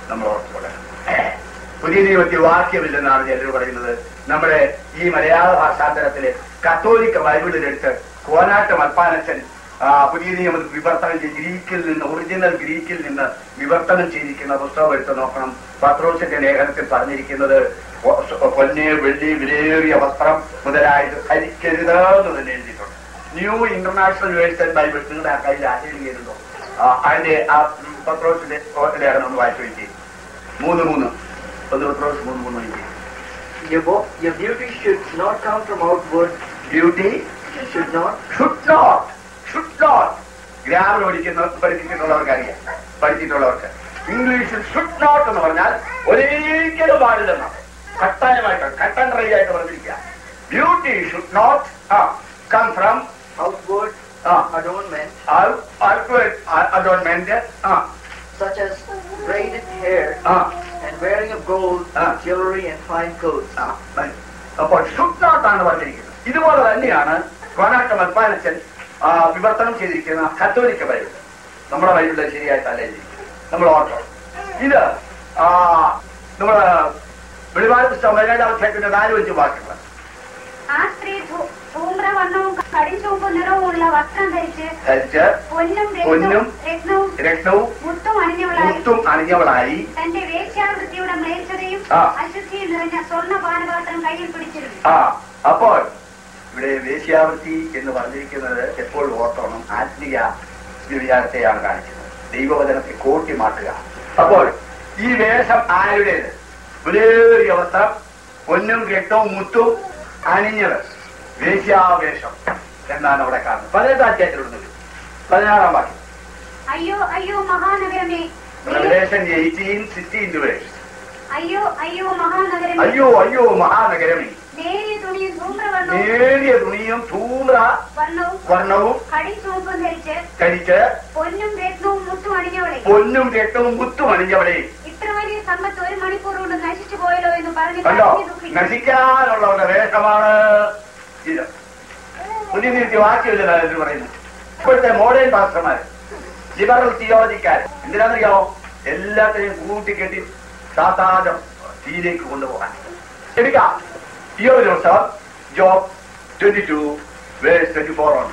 നമ്മൾ ഓർത്തുകൊള്ളണം പുതിയ നിയമത്തിൽ വാക്യമില്ലെന്നാണ് ചിലർ പറയുന്നത് നമ്മുടെ ഈ മലയാള ഭാഷാന്തരത്തില് കത്തോലിക്ക ബൈബിളിലെടുത്ത് കോനാട്ട് മൽപ്പാനച്ചൻ ആ, പുതിയ നിയമം വിവർത്തനം ചെയ്ത് ഗ്രീക്കിൽ നിന്ന് ഒറിജിനൽ ഗ്രീക്കിൽ നിന്ന് വിവർത്തനം ചെയ്തിരിക്കുന്ന പുസ്തകം എടുത്ത് നോക്കണം പത്രോസിന്റെ ലേഖനത്തിൽ പറഞ്ഞിരിക്കുന്നത് പൊ- പൊന്ന് വെള്ളി വിലയേറിയ വസ്ത്രം മുതലായത് ധരിക്കരുത് എന്ന് തന്നെ എഴുതിയിട്ടുണ്ട് ന്യൂ ഇന്റർനാഷണൽ വേഴ്സൺ ബൈബിൾ നിങ്ങളുടെ ആ കയ്യിൽ ആചരിക്കുന്നുണ്ടോ അതിന്റെ ആ പത്രോസിന്റെ ലേഖനം ഒന്ന് വായിച്ചു വെച്ച് മൂന്ന് മൂന്ന് ഒന്ന് പത്രോസ് മൂന്ന് മൂന്ന് വെച്ച് Your, bo- your beauty should not come from outward, beauty should not should not should not grammar പഠിക്കുന്ന പഠിപ്പിച്ചിട്ടുള്ളവർക്ക് അറിയാം പഠിച്ചിട്ടുള്ളവർക്ക് ഇംഗ്ലീഷിൽ ഷുഡ് നോട്ട് എന്ന് പറഞ്ഞാൽ ഒരിക്കലും പാടില്ലെന്നാണ് കട്ടായമായിട്ട് കട്ടൻ ഡ്രൈ ആയിട്ട് പറഞ്ഞിരിക്കുക beauty should not come from outward ah adornment, adornment ah such as braided hair ആ and wearing of gold, Ah. jewelry, and fine clothes. ആ, മതി. അപ്പോൾ ഷുഡ് നോട്ട് ആണ് പറഞ്ഞിരിക്കുന്നത് ഇതുപോലെ തന്നെയാണ് കോനാട്ട മൽപ്പാനച്ചൻ ആ, വിവർത്തനം ചെയ്തിരിക്കുന്ന കത്തോലിക്ക ബൈബിൾ നമ്മുടെ ബൈബിളിൽ ശരിയായിട്ടല്ല എഴുതിയിരിക്കുന്നത് നമ്മൾ ഓർത്തോ ഇത് ആ നമ്മുടെ വെളിപാട് പുസ്തകം പതിനേഴാം അധ്യായത്തിന്റെ നാല് അഞ്ച് വാക്യങ്ങൾ ആ സ്ത്രീ ധൂ- ധൂമ്രവർണ്ണവും കടിഞ്ചുവപ്പ് നിറവുമുള്ള വസ്ത്രം ധരിച്ച് ധരിച്ച് പൊന്നും പൊന്നും രത്നവും രത്നവും രക്തവും മുത്തും അണിഞ്ഞവളായി മുത്തും അണിഞ്ഞവളായി തന്റെ വേശ്യാവൃത്തിയുടെ മ്ലേച്ഛതയും ആ. അശുദ്ധിയും നിറഞ്ഞ സ്വർണ്ണ പാനപാത്രം കയ്യിൽ പിടിച്ചിരുന്നു ആ അപ്പോൾ ഇവിടെ വേശ്യാവൃത്തി എന്ന് പറഞ്ഞിരിക്കുന്നത് എപ്പോൾ ഓർത്തോണം ആത്മീയ വിചാരത്തെയാണ് കാണിക്കുന്നത് ദൈവവചനത്തെ കോട്ടി മാറ്റുക അപ്പോൾ ഈ വേഷം ആരുടേത് വിലയേറിയ വസ്ത്രം പൊന്നും രക്തവും മുത്തും അണിഞ്ഞത് വേശ്യാവേഷം എന്നാണ് അവിടെ കാണുന്നത് പതിനെട്ടാം അധ്യായത്തിലുള്ളത് പതിനാറാം വാക്യം അയ്യോ അയ്യോ മഹാനഗരമേ റെവലേഷൻ എയ്റ്റീൻ സിക്സ്റ്റീൻ വേഴ്സ് അയ്യോ അയ്യോ മഹാനഗരമേ അയ്യോ അയ്യോ മഹാനഗരമേ നേരിയ തുണിയും ധൂമ്രവർണ്ണവും നേരിയ തുണിയും ധൂമ്ര വർണ്ണവും വർണ്ണവും കടിച്ചുവപ്പും ധരിച്ച് കരിച്ച് പൊന്നും രത്നവും മുത്തും അണിഞ്ഞവളെ പൊന്നും രക്തവും മുത്തും അണിഞ്ഞവളെ ഇത്ര വലിയ സമ്പത്ത് ഒരു മണിക്കൂർ കൊണ്ട് നശിച്ചു പോയല്ലോ എന്ന് പറഞ്ഞ് കണ്ടോ കരഞ്ഞു ദുഃഖിച്ചു. നശിക്കാനുള്ളവരുടെ വേഷമാണ് ഇത് പുതിയ നീതി വാക്യമില്ല എന്ന് പറയുന്നു ഇപ്പോഴത്തെ മോഡേൺ പാസ്റ്റർമാര് ലിബറൽ തിയോജിക്കാർ എന്തിനാണെന്നറിയാമോ എല്ലാത്തിനെയും കൂട്ടിക്കെട്ടി സാധാരണ തീയിലേക്ക് കൊണ്ടുപോകാൻ എടുക്കാം ഈ ഒരു ദിവസം Job twenty two verse twenty four ആണ്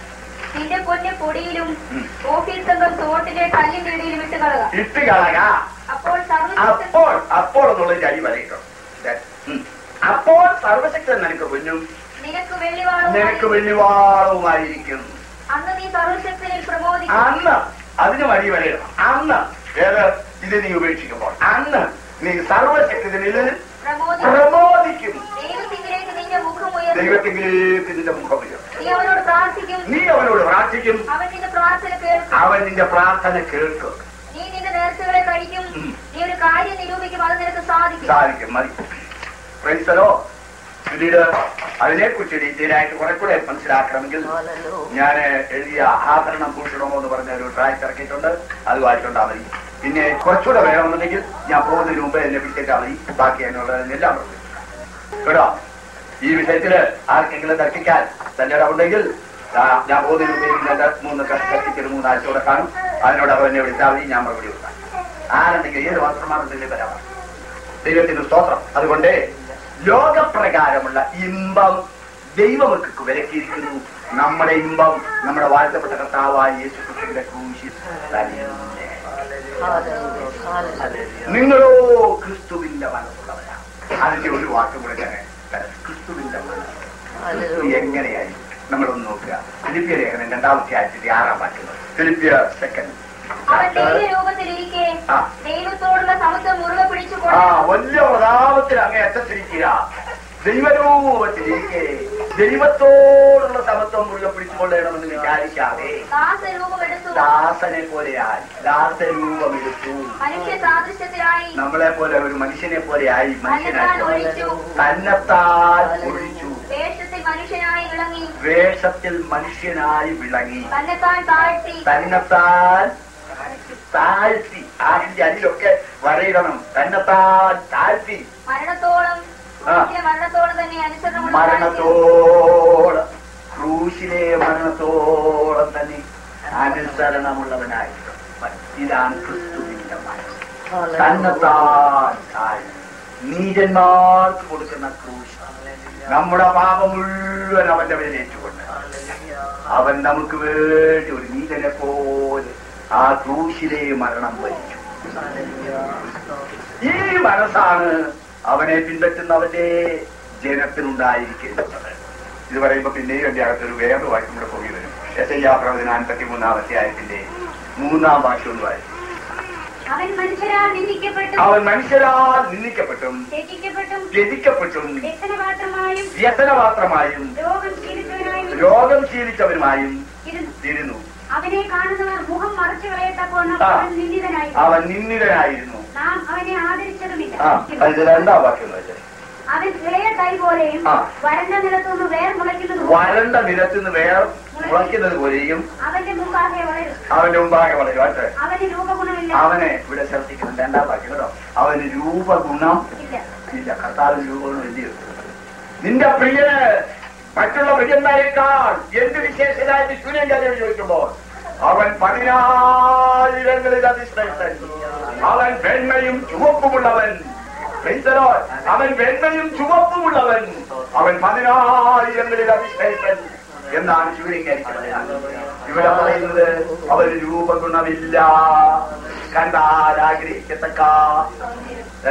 നിന്റെ പൊന്ന് പൊടിയിലും ഉം. ഓഫീസ് അംഗം തോട്ടിലെ കല്ലിന്റെ ഇടയിലും ഇട്ട് കളക ഇട്ട് കളക അപ്പോൾ സർവശക്തൻ അപ്പോൾ അപ്പോൾ എന്നുള്ളത് അടി പറയട്ടോ ഉം. അപ്പോൾ സർവശക്തൻ നിനക്ക് പൊന്നും നിനക്ക് വെള്ളിവാളും നിനക്ക് വെള്ളിവാളവുമായിരിക്കും അന്ന് നീ സർവശക്തനിൽ പ്രമോദിക്കും അന്ന് അതിന് വഴി വരയണം അന്ന് ഏത് ഇത് നീ ഉപേക്ഷിക്കുമ്പോൾ അന്ന് നീ സർവശക്തിയിൽ പ്രമോദിക്കും പ്രമോദിക്കും ദൈവത്തിങ്കിലേക്ക് നിന്റെ മുഖം ഉയർത്തും ദൈവത്തിലേക്ക് നിന്റെ മുഖം ഉയർത്തും. നീ അവനോട് പ്രാർത്ഥിക്കും നീ അവനോട് പ്രാർത്ഥിക്കും അവൻ നിന്റെ പ്രാർത്ഥന കേൾക്കും അവൻ നിന്റെ പ്രാർത്ഥന കേൾക്കും നീ നിന്റെ നേർച്ചകളെ കഴിക്കും ഉം. നീ ഒരു കാര്യം നിരൂപിക്കും അത് നിനക്ക് സാധിക്കും സാധിക്കും മതി പ്രൈസലോ പിന്നീട് അതിനെക്കുറിച്ച് ഡീറ്റെയിൽ ആയിട്ട് കുറെ കൂടെ മനസ്സിലാക്കണമെങ്കിൽ ഞാൻ എഴുതിയ ആഭരണം ഭൂഷണമോ എന്ന് പറഞ്ഞ ഒരു ട്രാക്ക് ഇറക്കിയിട്ടുണ്ട് അത് വായിച്ചുകൊണ്ടാ മതി പിന്നെ കുറച്ചുകൂടെ വേണമെന്നുണ്ടെങ്കിൽ ഞാൻ പോകുന്നതിന് മുമ്പ് എന്നെ വിളിച്ചേച്ചാൽ മതി ബാക്കി എന്നുള്ളതിനെല്ലാം പറഞ്ഞു കേട്ടോ ഈ വിഷയത്തില് ആർക്കെങ്കിലും തർക്കിക്കാൻ തന്റെ ഉണ്ടെങ്കിൽ ആ, ഞാൻ പോകുന്നതിന് മുമ്പ് ഈ രണ്ട് മൂന്ന് തർക്കിച്ചൊരു മൂന്നാഴ്ച കൂടെ കാണും അതിനോട് അവർ എന്നെ വിളിച്ചാൽ മതി ഞാൻ മറുപടി കൊടുക്കാം ആരുണ്ടെങ്കിൽ ഏത് വസ്ത്രമാണെങ്കിലും വരാം ദൈവത്തിന് സ്തോത്രം അതുകൊണ്ട് ലോകപ്രകാരമുള്ള ഇമ്പം ദൈവമക്കൾക്ക് വിലക്കിയിരിക്കുന്നു നമ്മുടെ ഇമ്പം നമ്മുടെ വാഴ്ത്തപ്പെട്ട കർത്താവായ യേശു ക്രിസ്തുവിന്റെ ക്രൂശിൽ തന്നെ. നിങ്ങളോ ക്രിസ്തുവിന്റെ മനസ്സുള്ളവരാണ് അതിന്റെ ഒരു വാക്ക് കൂടെ ഞാൻ തരാം. ക്രിസ്തുവിന്റെ മനസ്സ് ക്രിസ്തു എങ്ങനെയായി നമ്മളൊന്ന് നോക്കുക ഫിലിപ്പിയ ലേഖനം രണ്ടാമത്തെ ആഴ്ചത്തെ ആറാം വാക്യം ഫിലിപ്പിയ സെക്കൻഡ് അവൻ ദൈവരൂപത്തിലിരിക്കെ ആ. ദൈവത്തോടുള്ള സമത്വം മുറുകെ ആ പിടിച്ചുകൊണ്ട് വലിയ പ്രതാപത്തിൽ അങ്ങേ അറ്റത്തിരിക്കുക ദൈവരൂപത്തിലേക്ക് ദൈവത്തോടുള്ള സമത്വം മുഴുവൻ പിടിച്ചുകൊള്ളണമെന്ന് വിചാരിക്കാതെ ദാസരൂപമെടുത്തു ദാസനെ പോലെയായി ദാസരൂപമെടുത്തു മനുഷ്യ സാദൃശ്യത്തിലായി നമ്മളെ പോലെ ഒരു മനുഷ്യനെ പോലെയായി തന്നെത്താൻ മനുഷ്യനായി ഒഴിച്ചു തന്നെത്താൻ ഒഴിച്ചു വേഷത്തിൽ മനുഷ്യനായി വിളങ്ങി വേഷത്തിൽ മനുഷ്യനായി വിളങ്ങി തന്നെത്താൻ താഴ്ത്തി തന്നെത്താൻ താഴ്ത്തി ആദ്യ അതിലൊക്കെ വരയിടണം തന്നെത്താൻ താഴ്ത്തി മരണത്തോളം ആ. ക്രൂശിലെ മരണത്തോളം തന്നെ അനുസരണമുള്ള മരണത്തോളം ക്രൂശിലെ മരണത്തോളം തന്നെ അനുസരണമുള്ളവനായി ഇതാണ് ക്രിസ്തുവിന്റെ മനസ്സ് തന്നെത്താൻ താഴ്ന്നു. നീചന്മാർക്ക് കൊടുക്കുന്ന ക്രൂശ് നമ്മുടെ പാപം മുഴുവൻ അവന്റെ മേൽ ഏറ്റുകൊണ്ട് അവൻ നമുക്ക് വേണ്ടി ഒരു നീതനെ പോലെ ആ ക്രൂശിലെ മരണം വരിച്ചു ഈ മനസ്സാണ് അവനെ പിൻപറ്റുന്നവന്റെ ജനത്തിനുണ്ടായിരിക്കുന്നത് ഇത് പറയുമ്പോ പിന്നെയും എന്റെ അകത്തൊരു വേറെ വാക്യം കൂടെ പോയി വരും എസയ്യാ പ്രവചന അൻപത്തി മൂന്നാം അധ്യായത്തിന്റെ മൂന്നാം വാക്യം ഒന്ന് വായിക്കും അവൻ മനുഷ്യരാൽ നിന്ദിക്കപ്പെട്ടു അവൻ മനുഷ്യരാൽ നിന്ദിക്കപ്പെട്ടും ത്യജിക്കപ്പെട്ടും വ്യതിക്കപ്പെട്ടും വ്യസനപാത്രമായും വ്യസനപാത്രമായും രോഗം ശീലിച്ചവനായും രോഗം ശീലിച്ചവരുമായും ഇരുന്നു ഇരുന്നു അവനെ കാണുന്നവർ മുഖം മറച്ചു കളയത്തക്കോണം ആ. അവൻ നിന്ദിതനായി അവൻ നിന്ദിതനായിരുന്നു നാം അവനെ ആദരിച്ചതുമില്ല ആ അതിന്റെ രണ്ടാം വാക്യം എന്ന് വെച്ചാൽ അവൻ ഇളയ തൈ പോലെയും ആ. വരണ്ട നിലത്തുനിന്ന് വേർ മുളയ്ക്കുന്നത് വരണ്ട നിലത്തുനിന്ന് വേർ മുളയ്ക്കുന്നത് പോലെയും അവന്റെ മുമ്പാകെ വളരും അവന്റെ മുമ്പാകെ വളരും അല്ലേ അവന് രൂപഗുണമില്ല അവനെ ഇവിടെ ശ്രദ്ധിക്കണം രണ്ടാം വാക്യം കേട്ടോ അവന് രൂപഗുണം ഇല്ല ഇല്ല കർത്താവിന് രൂപഗുണം ഇല്ലയോ നിന്റെ പ്രിയന് മറ്റുള്ള പ്രിയന്മാരെക്കാൾ എന്ത് വിശേഷനായിട്ട് സൂര്യൻ ചോദിക്കുമ്പോൾ അവൻ പതിനായിരങ്ങളിൽ അതിശ്രേഷ്ഠൻ അവൻ വെണ്മയും ചുവപ്പുമുള്ളവൻ Praise the Lord. അവൻ വെണ്മയും ചുവപ്പുമുള്ളവൻ അവൻ പതിനായിരങ്ങളിൽ അതിശ്രേഷ്ഠൻ എന്നാണ് ശൂര്യങ്കരിക്കുന്നത് ഇവിടെ പറയുന്നത് അവന് രൂപഗുണമില്ല കണ്ടാൽ ആഗ്രഹിക്കത്തക്ക ഏ?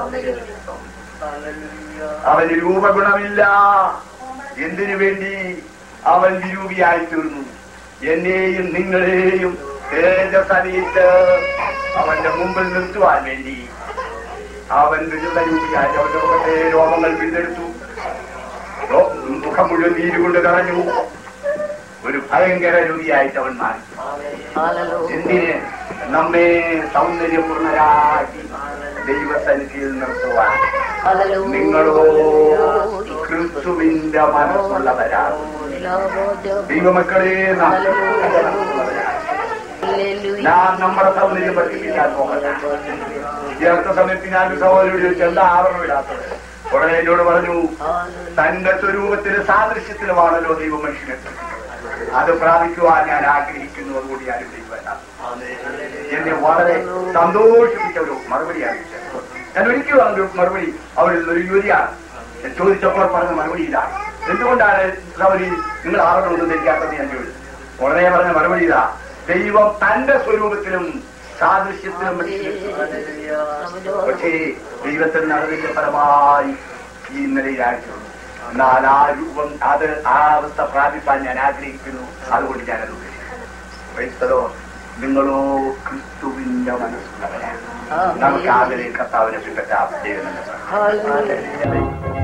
അവന് രൂപഗുണമില്ല എന്തിനു വേണ്ടി അവൻ വിരൂപിയായി തീർന്നു എന്നെയും നിങ്ങളെയും തേജസറിയിച്ച് അവന്റെ മുമ്പിൽ നിർത്തുവാൻ വേണ്ടി അവൻ വിരുദ്ധരൂപിയായി അവന്റെ മുഖത്തെ രോമങ്ങൾ പിന്തെടുത്തു രോ- മുഖം മുഴുവൻ നീരുകൊണ്ട് കളഞ്ഞു ഒരു ഭയങ്കര രൂപിയായിട്ട് അവൻ മാറി എന്തിന് നമ്മെ സൗന്ദര്യപൂർണരാക്കി ദൈവസന്നിധിയിൽ നിർത്തുവാൻ നിങ്ങളോ ക്രിസ്തുവിന്റെ മനസ്സുള്ളവരാണ് ദൈവമക്കളെ നാം ക്രിസ്തുവിന്റെ മനസ്സുള്ളവരാണ്. നാം നമ്മുടെ സൗന്ദര്യം വർദ്ധിപ്പിക്കാൻ പോകണ്ട ഈ അടുത്ത സമയത്ത് ഞാൻ ഒരു സഹോദരിയോട് ചോദിച്ചു എന്താ ആവരണം ഇടാത്തത് ഉടനെ എന്നോട് പറഞ്ഞു തന്റെ സ്വരൂപത്തിന് സാദൃശ്യത്തിലുമാണല്ലോ ദൈവം മനുഷ്യനെ സൃഷ്ടിച്ചത്. അത് പ്രാപിക്കുവാൻ ഞാൻ ആഗ്രഹിക്കുന്നു അതുകൊണ്ട് ഞാൻ ഇവിടേക്ക് വരാം എന്നെ വളരെ സന്തോഷിപ്പിച്ച ഒരു മറുപടിയാണ് ചോദിച്ചത്. ഞാൻ ഒരിക്കലും അതിന്റെ മറുപടി അവരിൽ ഒരു യുവതിയാണ് ഞാൻ ചോദിച്ചപ്പോൾ പറഞ്ഞ മറുപടി ഇതാണ് എന്തുകൊണ്ടാണ് സൗരി നിങ്ങൾ ആവണമെന്ന് ധരിക്കാത്തത് ഞാൻ ചോദിച്ചു ഉടനെ പറഞ്ഞ മറുപടി ഇതാ ദൈവം തന്റെ സ്വരൂപത്തിലും സാദൃശ്യത്തിലും മനുഷ്യനെ സൃഷ്ടിച്ചു. പക്ഷേ ദൈവത്തിൽ നടന്നിന്റെ ഫലമായി ഈ നിലയിലായിട്ടുള്ളൂ എന്നാൽ ആ രൂപം അത് ആ അവസ്ഥ പ്രാപിപ്പാൻ ഞാൻ ആഗ്രഹിക്കുന്നു അതുകൊണ്ട് ഞാനത് ഉപേക്ഷിക്കുന്നു Praise the Lord. നിങ്ങളോ ക്രിസ്തുവിന്റെ മനസ്സുള്ളവരാണ് നമുക്ക് ആദ്യം കർത്താവിനെ പിൻപറ്റ ദൈവം തന്നെ സഹായിക്കട്ടെ.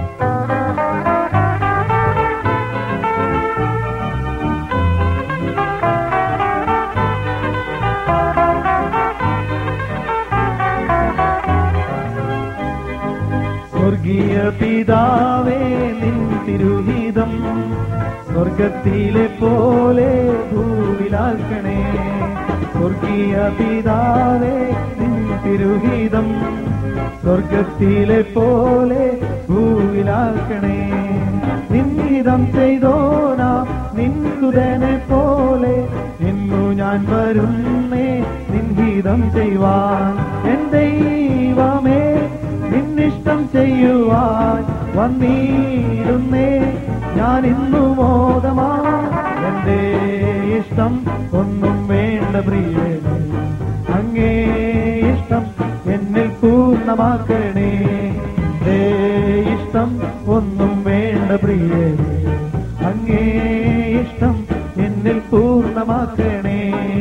സ്വർഗീയ പിതാവേ നിൻ തിരുഹിതം സ്വർഗത്തിലെ പോലെ ഭൂവിലാക്കണേ സ്വർഗീയ പിതാവേ നിൻ തിരുഹിതം സ്വർഗത്തിലെ പോലെ ഭൂവിലാക്കണേ നിന്നിതം ചെയ്തോനാ നിൻകുതനെ പോലെ ഇന്നു ഞാൻ വരുന്നേ നിൻഹിതം ചെയ്യുവാൻ എൻ ദൈവമേ നിന്നിഷ്ടം ചെയ്യുവാൻ വന്നിരുന്നേ ഞാൻ ഇന്നു മോദമാ എന്റെ ഇഷ്ടം ഒന്നും വേണ്ട പ്രിയേ അങ്ങേ ഇഷ്ടം എന്നിൽ പൂർണ്ണമാക്കണേ ദേ ഇഷ്ടം ഒന്നും വേണ്ട പ്രിയേ അങ്ങേ ഇഷ്ടം എന്നിൽ പൂർണ്ണമാക്കണേ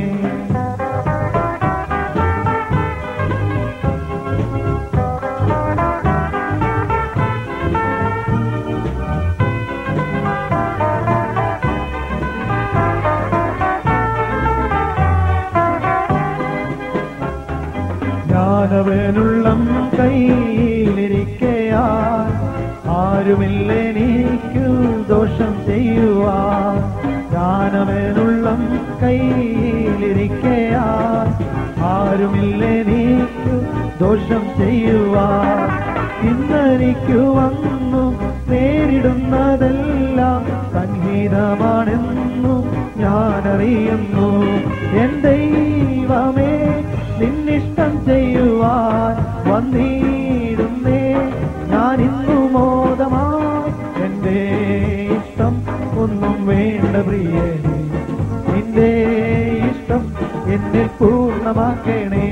ഞാനവനുള്ളം കയ്യിലിരിക്കയാ ആരുമില്ലെനിക്കു ദോഷം ചെയ്യുവാൻ ഞാനവനുള്ളം കയ്യിലിരിക്കയാ ആരുമില്ലെനിക്കു ദോഷം ചെയ്യുവാൻ ഇന്നെനിക്കു വന്നു നേരിടുന്നതെല്ലാം സംഗീതമാണെന്നു ഞാനറിയുന്നു എൻ ദൈവമേ നിന്നിഷ്ടം ചെയ്യുവാൻ വന്നിടുന്നേ ഞാൻ ഇന്നു മോദമായി എന്റെ ഇഷ്ടം ഒന്നും വേണ്ട പ്രിയേ നിന്റെ ഇഷ്ടം എന്നിൽ പൂർണ്ണമാക്കണേ